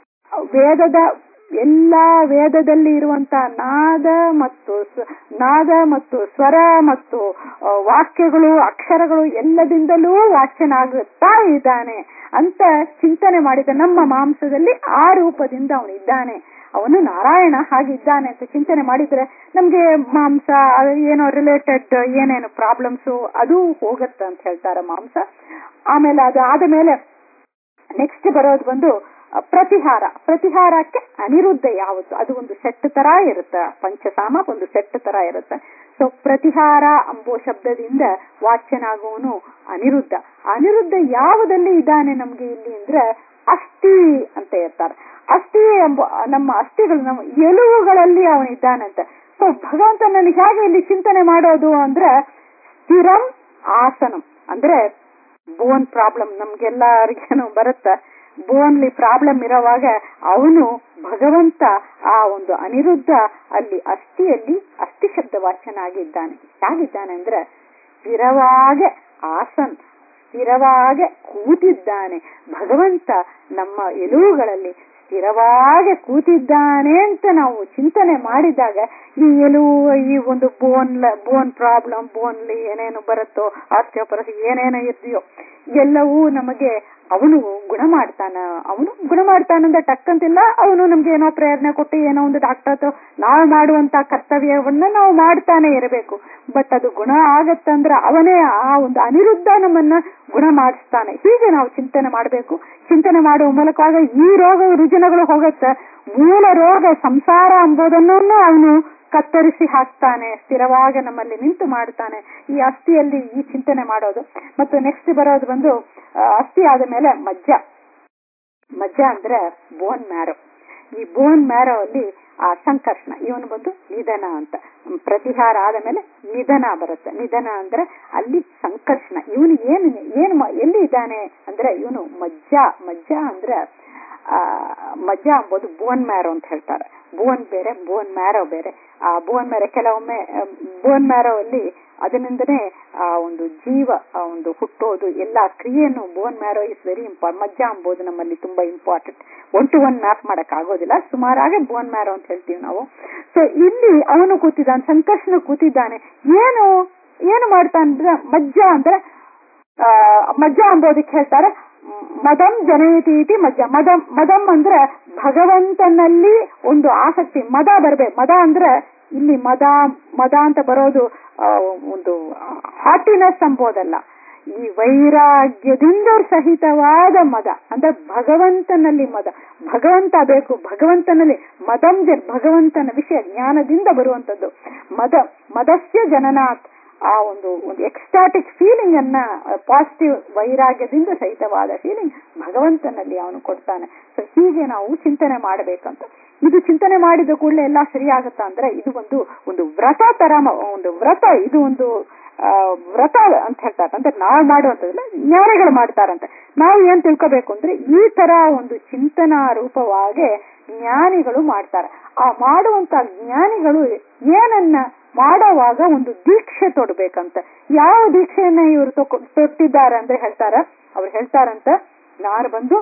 ವೇದದ ಎಲ್ಲಾ ವೇದದಲ್ಲಿ ಇರುವಂತ ನಾದ ಮತ್ತು ಸ- ನಾದ ಮತ್ತು ಸ್ವರ ಮತ್ತು ಆ, ವಾಕ್ಯಗಳು ಅಕ್ಷರಗಳು ಎಲ್ಲದಿಂದಲೂ ವಾಚ್ಯನಾಗುತ್ತಾ ಇದ್ದಾನೆ ಅಂತ ಚಿಂತನೆ ಮಾಡಿದ ನಮ್ಮ ಮಾಂಸದಲ್ಲಿ ಆ ರೂಪದಿಂದ ಅವನು ಇದ್ದಾನೆ ಅವನು ನಾರಾಯಣ ಹಾಗಿದ್ದಾನೆ ಅಂತ ಚಿಂತನೆ ಮಾಡಿದ್ರೆ ನಮ್ಗೆ ಮಾಂಸ ಅದು ಏನೋ ರಿಲೇಟೆಡ್ ಏನೇನು ಪ್ರಾಬ್ಲಮ್ಸ್ ಅದು ಹೋಗತ್ತೆ ಅಂತ ಹೇಳ್ತಾರೆ ಮಾಂಸ ಆಮೇಲೆ ಅದು ಆದ ಮೇಲೆ ನೆಕ್ಸ್ಟ್ ಬರೋದು ಬಂದು ಅ, ಪ್ರತಿಹಾರ ಪ್ರತಿಹಾರಕ್ಕೆ ಅನಿರುದ್ಧ ಯಾವುದು ಅದು ಒಂದು ಸೆಟ್ ತರ ಇರುತ್ತೆ ಪಂಚಸಾಮ ಒಂದು ಸೆಟ್ ತರ ಇರುತ್ತೆ ಸೊ ಪ್ರತಿಹಾರ ಎಂಬುವ ಶಬ್ದದಿಂದ ವಾಚ್ಯನಾಗುವನು ಅನಿರುದ್ಧ ಅನಿರುದ್ಧ ಯಾವುದಲ್ಲಿ ಇದ್ದಾನೆ ನಮ್ಗೆ ಇಲ್ಲಿ ಅಂದ್ರೆ ಅಸ್ಥಿ ಅಂತ ಇರ್ತಾರೆ ಅಸ್ಥಿ ಎಂಬ ನಮ್ಮ ಅಸ್ಥಿಗಳು ನಮ್ಮ ಎಲುವುಗಳಲ್ಲಿ ಅವನಿದ್ದಾನಂತೆ ಸೊ ಭಗವಂತ ನನಗೆ ಹೇಗೆ ಇಲ್ಲಿ ಚಿಂತನೆ ಮಾಡೋದು ಅಂದ್ರೆ ಸ್ಥಿರಂ ಆಸನಂ ಅಂದ್ರೆ ಬೋನ್ ಪ್ರಾಬ್ಲಮ್ ನಮ್ಗೆಲ್ಲರಿಗೇನು ಬರುತ್ತೆ ಬೋನ್ಲಿ ಪ್ರಾಬ್ಲಮ್ ಇರೋವಾಗ ಅವನು ಭಗವಂತ ಆ ಒಂದು ಅನಿರುದ್ಧ ಅಲ್ಲಿ ಅಸ್ಥಿಯಲ್ಲಿ ಅಸ್ಥಿ ಶಬ್ದ ವಾಚನಾಗಿದ್ದಾನೆ ಹೇಗಿದ್ದಾನೆ ಅಂದ್ರೆ ಸ್ಥಿರವಾಗಿ ಆಸನ್ ಸ್ಥಿರವಾಗಿ ಕೂತಿದ್ದಾನೆ ಭಗವಂತ ನಮ್ಮ ಎಲುವುಗಳಲ್ಲಿ ಸ್ಥಿರವಾಗಿ ಕೂತಿದ್ದಾನೆ ಅಂತ ನಾವು ಚಿಂತನೆ ಮಾಡಿದಾಗ ಈ ಎಲುವು ಈ ಒಂದು ಬೋನ್ ಬೋನ್ ಪ್ರಾಬ್ಲಮ್ ಬೋನ್ಲಿ ಏನೇನು ಬರುತ್ತೋ ಆಸ್ಟಿಯೋಪರಸ್ ಏನೇನೋ ಇದೆಯೋ ಎಲ್ಲವೂ ನಮಗೆ ಅವನು ಗುಣ ಮಾಡ್ತಾನ ಅವನು ಗುಣ ಮಾಡ್ತಾನಂದ ಟಕ್ಕಂತಿಲ್ಲ ಅವನು ನಮ್ಗೆ ಏನೋ ಪ್ರೇರಣೆ ಕೊಟ್ಟು ಏನೋ ಒಂದು ಡಾಕ್ಟರ್ ಹತ್ರ ನಾವು ಮಾಡುವಂತ ಕರ್ತವ್ಯವನ್ನ ನಾವು ಮಾಡ್ತಾನೆ ಇರಬೇಕು ಬಟ್ ಅದು ಗುಣ ಆಗತ್ತಂದ್ರ ಅವನೇ ಆ ಒಂದು ಅನಿರುದ್ಧ ನಮ್ಮನ್ನ ಗುಣ ಮಾಡಿಸ್ತಾನೆ ಹೀಗೆ ನಾವು ಚಿಂತನೆ ಮಾಡಬೇಕು ಚಿಂತನೆ ಮಾಡುವ ಮೂಲಕವಾಗ ಈ ರೋಗ ರುಜಿನಗಳು ಹೋಗತ್ತೆ ಮೂಲ ರೋಗ ಸಂಸಾರ ಎಂಬುದನ್ನು ಅವನು ಕತ್ತರಿಸಿ ಹಾಕ್ತಾನೆ ಸ್ಥಿರವಾಗಿ ನಮ್ಮಲ್ಲಿ ನಿಂತು ಮಾಡ್ತಾನೆ ಈ ಅಸ್ಥಿಯಲ್ಲಿ ಈ ಚಿಂತನೆ ಮಾಡೋದು ಮತ್ತು ನೆಕ್ಸ್ಟ್ ಬರೋದು ಬಂದು ಆ, ಅಸ್ಥಿ ಆದ ಮೇಲೆ ಮಜ್ಜ ಮಜ್ಜ ಅಂದ್ರೆ ಬೋನ್ ಮ್ಯಾರೋ ಈ ಬೋನ್ ಮ್ಯಾರೋ ಅಲ್ಲಿ ಆ ಸಂಕರ್ಷಣ ಇವನು ಬಂದು ನಿಧನ ಅಂತ ಹ್ಮ್, ಪ್ರತಿಹಾರ ಆದ ಮೇಲೆ ನಿಧನ ಬರುತ್ತೆ ನಿಧನ ಅಂದ್ರೆ ಅಲ್ಲಿ ಸಂಕರ್ಷಣ ಇವನು ಏನು ಏನು ಮ- ಎಲ್ಲಿ ಇದ್ದಾನೆ ಅಂದ್ರೆ ಇವನು ಮಜ್ಜ ಮಜ್ಜ ಅಂದ್ರೆ ಆ ಮಜ್ಜ ಅಂಬೋದು ಬೋನ್ ಮ್ಯಾರೋ ಅಂತ ಹೇಳ್ತಾರೆ ಬೋನ್ ಬೇರೆ ಬೋನ್ ಮ್ಯಾರೋ ಬೇರೆ ಆ ಬೋನ್ ಮ್ಯಾರೋ ಕೆಲವೊಮ್ಮೆ ಬೋನ್ ಮ್ಯಾರೋ ಅಲ್ಲಿ ಅದರಿಂದನೇ ಆ ಒಂದು ಜೀವ ಆ ಒಂದು ಹುಟ್ಟೋದು ಎಲ್ಲ ಕ್ರಿಯೆಯನ್ನು bone marrow is very important ಮಜ್ಜ ಅಂಬೋದು ನಮ್ಮಲ್ಲಿ ತುಂಬಾ important one to one map ಮಾಡಕ್ ಆಗೋದಿಲ್ಲ ಸುಮಾರಾಗಿ ಬೋನ್ ಮ್ಯಾರೋ ಅಂತ ಹೇಳ್ತೀವಿ ನಾವು ಸೊ ಇಲ್ಲಿ ಅವನು ಕೂತಿದ್ದಾನೆ ಸಂಕರ್ಷಣ ಕೂತಿದ್ದಾನೆ ಏನು ಏನು ಮಾಡ್ತಾನೆ ಅಂದ್ರೆ ಮಜ್ಜ ಅಂದ್ರೆ ಆ, ಮಜ್ಜ ಅಂಬೋದಕ್ಕೆ ಹೇಳ್ತಾರೆ ಮ್, ಮದಂ ಜನಯತಿ ಇತಿ ಮಜ್ಜ ಮದಂ ಮದಂ ಅಂದ್ರೆ ಭಗವಂತನಲ್ಲಿ ಒಂದು ಆಸಕ್ತಿ ಮದ ಬರ್ಬೇಕು ಮದ ಅಂದ್ರೆ ಇಲ್ಲಿ ಮದ ಮದ ಅಂತ ಬರೋದು ಆ, ಒಂದು ಹಾಟಿನೆಸ್ ಅಂಬೋದಲ್ಲ ಈ ವೈರಾಗ್ಯದಿಂದ ಸಹಿತವಾದ ಮದ ಅಂದ್ರೆ ಭಗವಂತನಲ್ಲಿ ಮದ ಭಗವಂತ ಬೇಕು ಭಗವಂತನಲ್ಲಿ ಮದಂ ಜ- ಭಗವಂತನ ವಿಷಯ ಜ್ಞಾನದಿಂದ ಬರುವಂತದ್ದು ಮದ ಮದಸ್ಯ ಜನನಾಥ್ ಆ ಒಂದು ಒಂದು ಎಕ್ಸ್ಟಾಟಿಕ್ ಫೀಲಿಂಗ್ ಅನ್ನ ಪಾಸಿಟಿವ್ ವೈರಾಗ್ಯದಿಂದ ಸಹಿತವಾದ ಫೀಲಿಂಗ್ ಭಗವಂತನಲ್ಲಿ ಅವನು ಕೊಡ್ತಾನೆ ಸೊ ಹೀಗೆ ನಾವು ಚಿಂತನೆ ಮಾಡಬೇಕಂತ ಇದು ಚಿಂತನೆ ಮಾಡಿದ ಕೂಡಲೇ ಎಲ್ಲ ಸರಿಯಾಗತ್ತಾ ಅಂದ್ರೆ ಇದು ಒಂದು ಒಂದು ವ್ರತ ತರ ಮ- ಒಂದು ವ್ರತ ಇದು ಒಂದು ಆ, ವ್ರತ ಅಂತ ಹೇಳ್ತಾರೆ ಅಂದ್ರೆ ನಾವು ಮಾಡುವಂತದಲ್ಲ ಜ್ಞಾನಿಗಳು ಮಾಡ್ತಾರಂತೆ ನಾವು ಏನ್ ತಿಳ್ಕೋಬೇಕು ಅಂದ್ರೆ ಈ ತರ ಒಂದು ಚಿಂತನಾ ರೂಪವಾಗಿ ಜ್ಞಾನಿಗಳು ಮಾಡ್ತಾರೆ ಆ ಮಾಡುವಂತ ಜ್ಞಾನಿಗಳು ಏನನ್ನ ಮಾಡೋವಾಗ ಒಂದು ದೀಕ್ಷೆ ತೊಡಬೇಕಂತ ಯಾವ ದೀಕ್ಷೆಯನ್ನ ಇವರು ತೊಟ್ಟಿದ್ದಾರೆ ಅಂದ್ರೆ ಹೇಳ್ತಾರ ಅವ್ರು ಹೇಳ್ತಾರಂತ ನಾನು ಬಂದು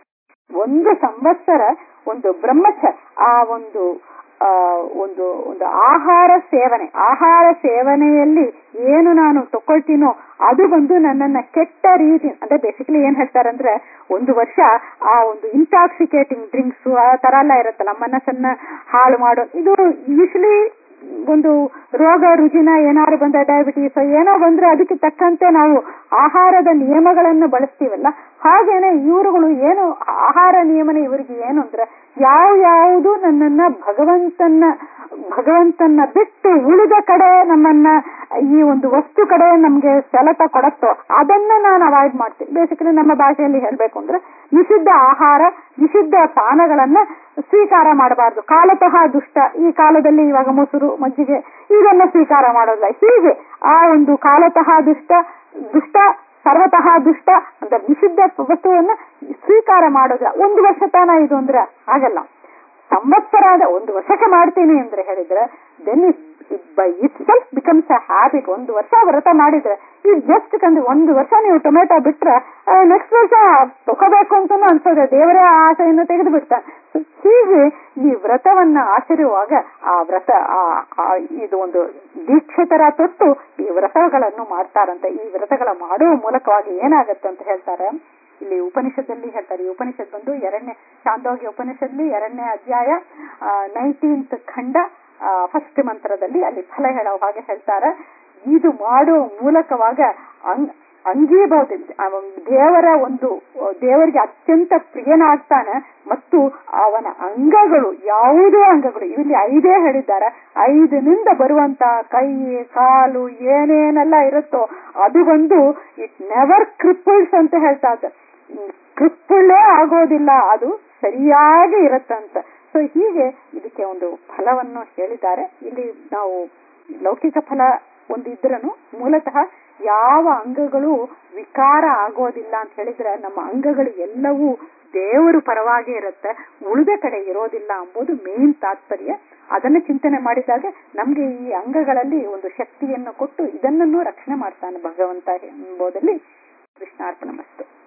ಒಂದು ಸಂವತ್ಸರ ಒಂದು ಬ್ರಹ್ಮಚರ್ಯ ಆ ಒಂದು ಆ ಒಂದು ಒಂದು ಆಹಾರ ಸೇವನೆ ಆಹಾರ ಸೇವನೆಯಲ್ಲಿ ಏನು ನಾನು ತಕೊಳ್ತೀನೋ ಅದು ಬಂದು ನನ್ನನ್ನ ಕೆಟ್ಟ ರೀತಿ ಅಂದ್ರೆ ಬೇಸಿಕಲಿ ಏನ್ ಹೇಳ್ತಾರಂದ್ರೆ ಒಂದು ವರ್ಷ ಆ ಒಂದು ಇಂಟಾಕ್ಸಿಕೇಟಿಂಗ್ ಡ್ರಿಂಕ್ಸ್ ಆ ತರ ಎಲ್ಲ ಇರುತ್ತಲ್ಲ ಮನಸ್ಸನ್ನ ಹಾಳು ಮಾಡೋ ಇದು ಯೂಶಲಿ ಒಂದು ರೋಗ ರುಜಿನ ಏನಾದ್ರು ಬಂದ ಡಯಾಬಿಟೀಸ್ ಏನೋ ಬಂದ್ರೆ ಅದಕ್ಕೆ ತಕ್ಕಂತೆ ನಾವು ಆಹಾರದ ನಿಯಮಗಳನ್ನು ಬಳಸ್ತೀವಲ್ಲ ಹಾಗೇನೆ ಇವರುಗಳು ಏನು ಆಹಾರ ನಿಯಮನ ಇವರಿಗೆ ಏನು ಅಂದ್ರೆ ಯಾವ ಯಾವುದು ನನ್ನನ್ನ ಭಗವಂತನ ಭಗವಂತನ ಬಿಟ್ಟು ಉಳಿದ ಕಡೆ ನಮ್ಮನ್ನ ಈ ಒಂದು ವಸ್ತು ಕಡೆ ನಮ್ಗೆ ಸೆಳೆತ ಕೊಡತ್ತೋ ಅದನ್ನ ನಾನು ಅವಾಯ್ಡ್ ಮಾಡ್ತೀನಿ ಬೇಸಿಕಲಿ ನಮ್ಮ ಭಾಷೆಯಲ್ಲಿ ಹೇಳ್ಬೇಕು ಅಂದ್ರೆ ನಿಷಿದ್ಧ ಆಹಾರ ನಿಷಿದ್ಧ ಪಾನಗಳನ್ನ ಸ್ವೀಕಾರ ಮಾಡಬಾರ್ದು ಕಾಲತಃ ದುಷ್ಟ ಈ ಕಾಲದಲ್ಲಿ ಇವಾಗ ಮೊಸರು ಮಜ್ಜಿಗೆ ಇದನ್ನ ಸ್ವೀಕಾರ ಮಾಡೋದಿಲ್ಲ ಹೀಗೆ ಆ ಒಂದು ಕಾಲತಃ ದುಷ್ಟ ದುಷ್ಟ ಸರ್ವತಃ ದುಷ್ಟ ಅಂತ ನಿಷಿದ್ಧ ವಸ್ತುವನ್ನ ಸ್ವೀಕಾರ ಮಾಡೋದಿಲ್ಲ ಒಂದು ವರ್ಷ ತಾನ ಇದು ಅಂದ್ರೆ ಆಗಲ್ಲ ಸಂವತ್ಸರ ಅಂದ್ರೆ ಒಂದು ವರ್ಷಕ್ಕೆ ಮಾಡ್ತೀನಿ ಅಂದ್ರೆ ಹೇಳಿದ್ರೆ then by itself becomes a habit ಒಂದು ವರ್ಷ ವ್ರತ ಮಾಡಿದ್ರೆ ಈ ಜಸ್ಟ್ ಕಂದ್ರೆ ಒಂದು ವರ್ಷ ನೀವು ಟೊಮೆಟೊ ಬಿಟ್ರೆ ನೆಕ್ಸ್ಟ್ ವರ್ಷ ತಗೋಬೇಕು ಅಂತಾನು ಅನ್ಸೋದೆ ದೇವರೇ ಆ ಆಸೆಯನ್ನು ತೆಗೆದು ಬಿಡ್ತಾನೆ ಹೀಗೆ ಈ ವ್ರತವನ್ನ ಆಚರಿಸುವಾಗ ಆ ವ್ರತ ಆ ಇದು ಒಂದು ದೀಕ್ಷಿತರ ತೊಟ್ಟು ಈ ವ್ರತಗಳನ್ನು ಮಾಡ್ತಾರಂತೆ ಈ ವ್ರತಗಳ ಮಾಡುವ ಮೂಲಕವಾಗಿ ಏನಾಗತ್ತೆ ಅಂತ ಹೇಳ್ತಾರೆ ಇಲ್ಲಿ ಉಪನಿಷತ್ತಲ್ಲಿ ಹೇಳ್ತಾರೆ ಈ ಉಪನಿಷತ್ ಬಂದು ಎರಡನೇ ಚಾಂದೋಗ್ಯ ಉಪನಿಷತ್ಲಿ ಎರಡನೇ ಅಧ್ಯಾಯ ನೈನ್ಟೀನ್ತ್ ಖಂಡ ಫಸ್ಟ್ ಮಂತ್ರದಲ್ಲಿ ಅಲ್ಲಿ ಫಲ ಹೇಳೋ ಹಾಗೆ ಹೇಳ್ತಾರೆ ಇದು ಮಾಡುವ ಮೂಲಕವಾಗ ಅಂಗೀಭಾವ ದೇವರ ಒಂದು ದೇವರಿಗೆ ಅತ್ಯಂತ ಪ್ರಿಯನಾಗ್ತಾನೆ ಮತ್ತು ಅವನ ಅಂಗಗಳು ಯಾವುದೇ ಅಂಗಗಳು ಇಲ್ಲಿ ಐದೇ ಹೇಳಿದ್ದಾರೆ ಐದಿನಿಂದ ಬರುವಂತ ಕೈ ಕಾಲು ಏನೇನೆಲ್ಲ ಇರುತ್ತೋ ಅದು ಬಂದು ಇಟ್ ನೆವರ್ ಕ್ರಿಪಲ್ಸ್ ಅಂತ ಹೇಳ್ತಾ ಇದ್ದ ಕ್ರಿಪ್ಪಳೇ ಆಗೋದಿಲ್ಲ ಅದು ಸರಿಯಾಗಿ ಇರತ್ತಂತ ಸೊ ಹೀಗೆ ಇದಕ್ಕೆ ಒಂದು ಫಲವನ್ನು ಹೇಳಿದ್ದಾರೆ ಇಲ್ಲಿ ನಾವು ಲೌಕಿಕ ಫಲ ಒಂದು ಇದ್ರನು ಮೂಲತಃ ಯಾವ ಅಂಗಗಳು ವಿಕಾರ ಆಗೋದಿಲ್ಲ ಅಂತ ಹೇಳಿದ್ರೆ ನಮ್ಮ ಅಂಗಗಳು ಎಲ್ಲವೂ ದೇವರು ಪರವಾಗಿ ಇರುತ್ತೆ ಉಳಿದ ಕಡೆ ಇರೋದಿಲ್ಲ ಎಂಬುದು ಮೇನ್ ತಾತ್ಪರ್ಯ ಅದನ್ನ ಚಿಂತನೆ ಮಾಡಿದಾಗ ನಮ್ಗೆ ಈ ಅಂಗಗಳಲ್ಲಿ ಒಂದು ಶಕ್ತಿಯನ್ನು ಕೊಟ್ಟು ಇದನ್ನೂ ರಕ್ಷಣೆ ಮಾಡ್ತಾನೆ ಭಗವಂತ ಎಂಬುದಲ್ಲಿ ಕೃಷ್ಣಾರ್ಪಣ ಮಸ್ತು